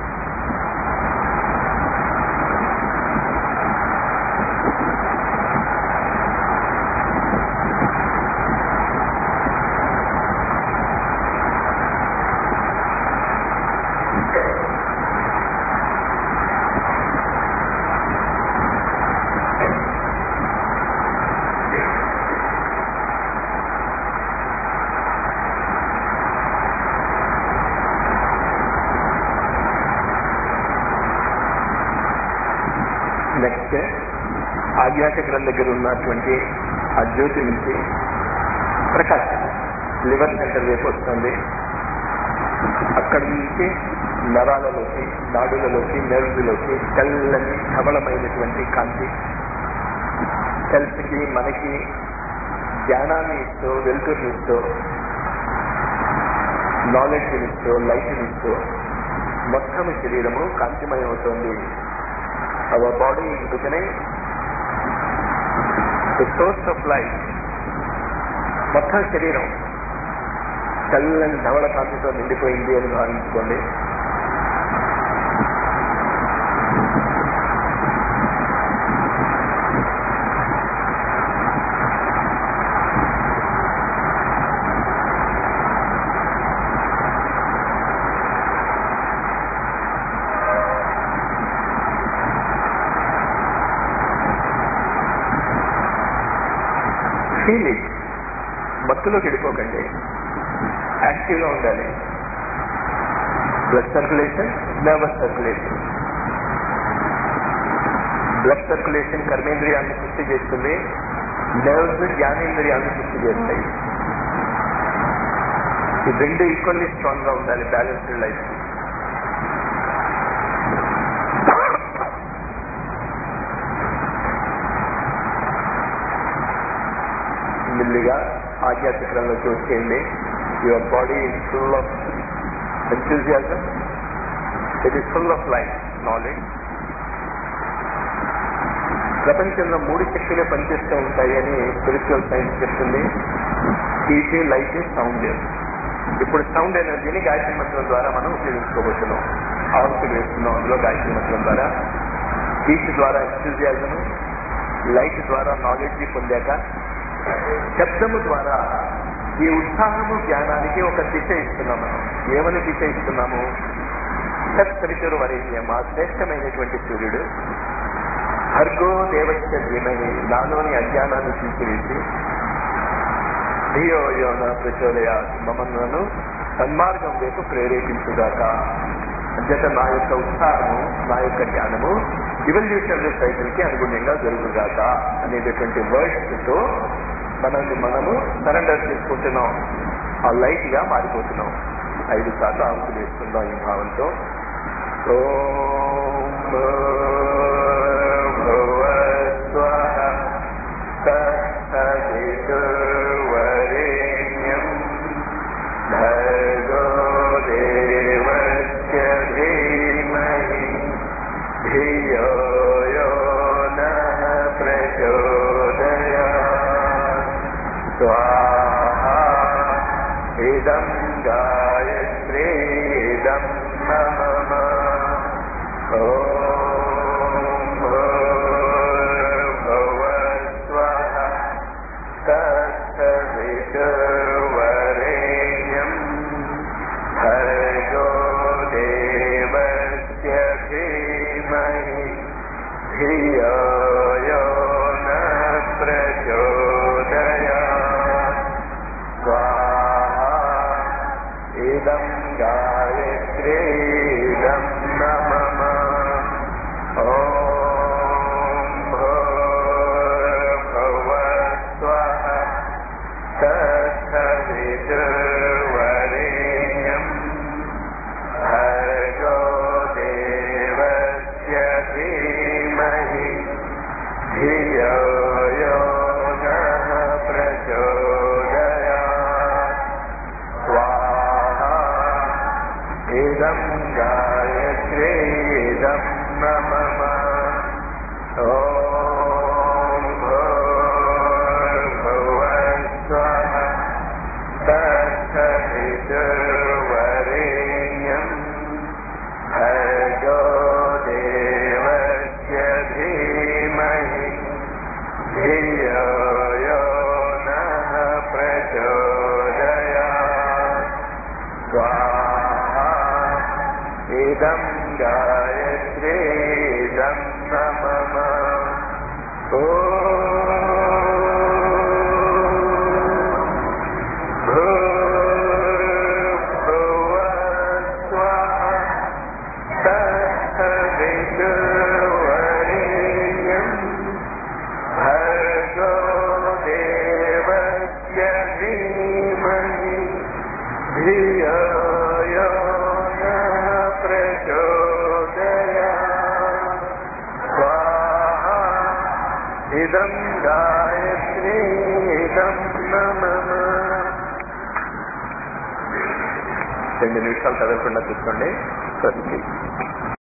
Speaker 1: నెక్స్ట్ ఆజ్ఞాచక్రం దగ్గర ఉన్నటువంటి ఆ జ్యోతి నుంచి ప్రకాశం లివర్ సెంటర్ వైపు వస్తుంది అక్కడి నుంచి నరాలలోకి నాడులలోకి నెర్వులోకి తెల్లని ధవళమైనటువంటి కాంతి సెల్స్ కి మనకి జ్ఞానాన్ని ఇస్తూ వెలుతురుని ఇస్తూ నాలెడ్జ్ ఇస్తూ లైట్ ఇస్తూ మొత్తం శరీరము కాంతిమయం అవుతుంది our body is becoming the source of life మొత్తం శరీరం చల్లని ధవళ కాంతితో నిండిపోయింది అని భావించుకోండి ఫీల్ ఇట్ మత్తులోకి వెళ్ళిపోకండి యాక్టివ్గా ఉండాలి blood circulation nervous circulation blood circulation కర్మేంద్రియాన్ని సృష్టి చేస్తుంది నర్వ్స్ జ్ఞానేంద్రియాన్ని సృష్టి చేస్తాయి ఈ రెండు ఈక్వల్లీ స్ట్రాంగ్ గా ఉండాలి బ్యాలెన్స్డ్ లైఫ్ మెల్లిగా ఆధ్యాత్మికంలోకి వచ్చేయండి your body is full of enthusiasm it is full of life knowledge ప్రపంచంలో మూడు శక్తులే పనిచేస్తూ ఉంటాయి అని స్పిరిచువల్ సైన్స్ చెప్తుంది హీట్ లైట్ సౌండ్ ఇప్పుడు సౌండ్ ఎనర్జీని గాయత్రి మంత్రం ద్వారా మనం ఉపయోగించుకోబోతున్నాం ఆవుతులు వేస్తున్నాం అందులో గాయత్రి మంత్రం ద్వారా హీట్ ద్వారా ఎంతూజియాజం లైట్ ద్వారా నాలెడ్జ్ పొందాక శబ్దము ద్వారా ఈ ఉత్సాహము జ్ఞానానికి ఒక దిశ ఇస్తున్నాం మనం ఏమని దిశ ఇస్తున్నాము సత్సవితురు వరేణ్యం ఆ శ్రేష్టమైనటువంటి సూర్యుడు భర్గో దేవస్య ధీమని నాలోని అజ్ఞానాన్ని తీసివేసి ధియో యోన ప్రచోదయ మమ్మల్ని సన్మార్గం వైపు ప్రేరేపించుగాక అంచేత నా యొక్క ఉత్సాహము నా యొక్క జ్ఞానము ఇవల్యూషనరీ సైకిల్ కి అనుగుణంగా జరుగుగాక అనేటటువంటి వర్డ్స్ తో మనల్ని మనము సరెండర్ చేసుకుంటున్నాం ఆ లైట్ గా మారిపోతున్నాం ఐదు సార్లు ఆవుతులు వేస్తున్నాం ఈ భావంతో ఓం భూర్భువస్వః తత్సవితుర్వరేణ్యం భర్గో దేవస్య ధీమహి ధియో యో నః ప్రచోదయాత్ స్వాహా ఇదం గాయత్రీదం మమ ఓం భూర్భువస్వః తత్సవితుర్వరేణ్యం భర్గో దేవస్య ధీమహి ధియో యో నః ప్రచోదయాత్ స్వాహా ఇదం గాయత్రీదం నమః ఓం భూర్భువస్వః తత్సవితుర్వరేణ్యం భర్గో దేవస్య ధీమహి ధియో యో నః ప్రచోదయాత్ స్వాహా ఇదం గాయత్రీదం నమః ఓం భూర్భువస్వః తత్సవితుర్వరేణ్యం భర్గో దేవస్య ధీమహి ధియో యో నః ప్రచోదయాత్ స్వాహా ఇదం గాయత్రీదం నమః భూర్భువస్వః తత్సవితుర్వరేణ్యం భర్గో దేవస్య ధీమహి ధియో యో నః ప్రచోదయాత్ స్వాహా ఇదం గాయత్రీదం నమః రెండు నిమిషాలు చదవకుండా కూర్చోండి స్వస్తి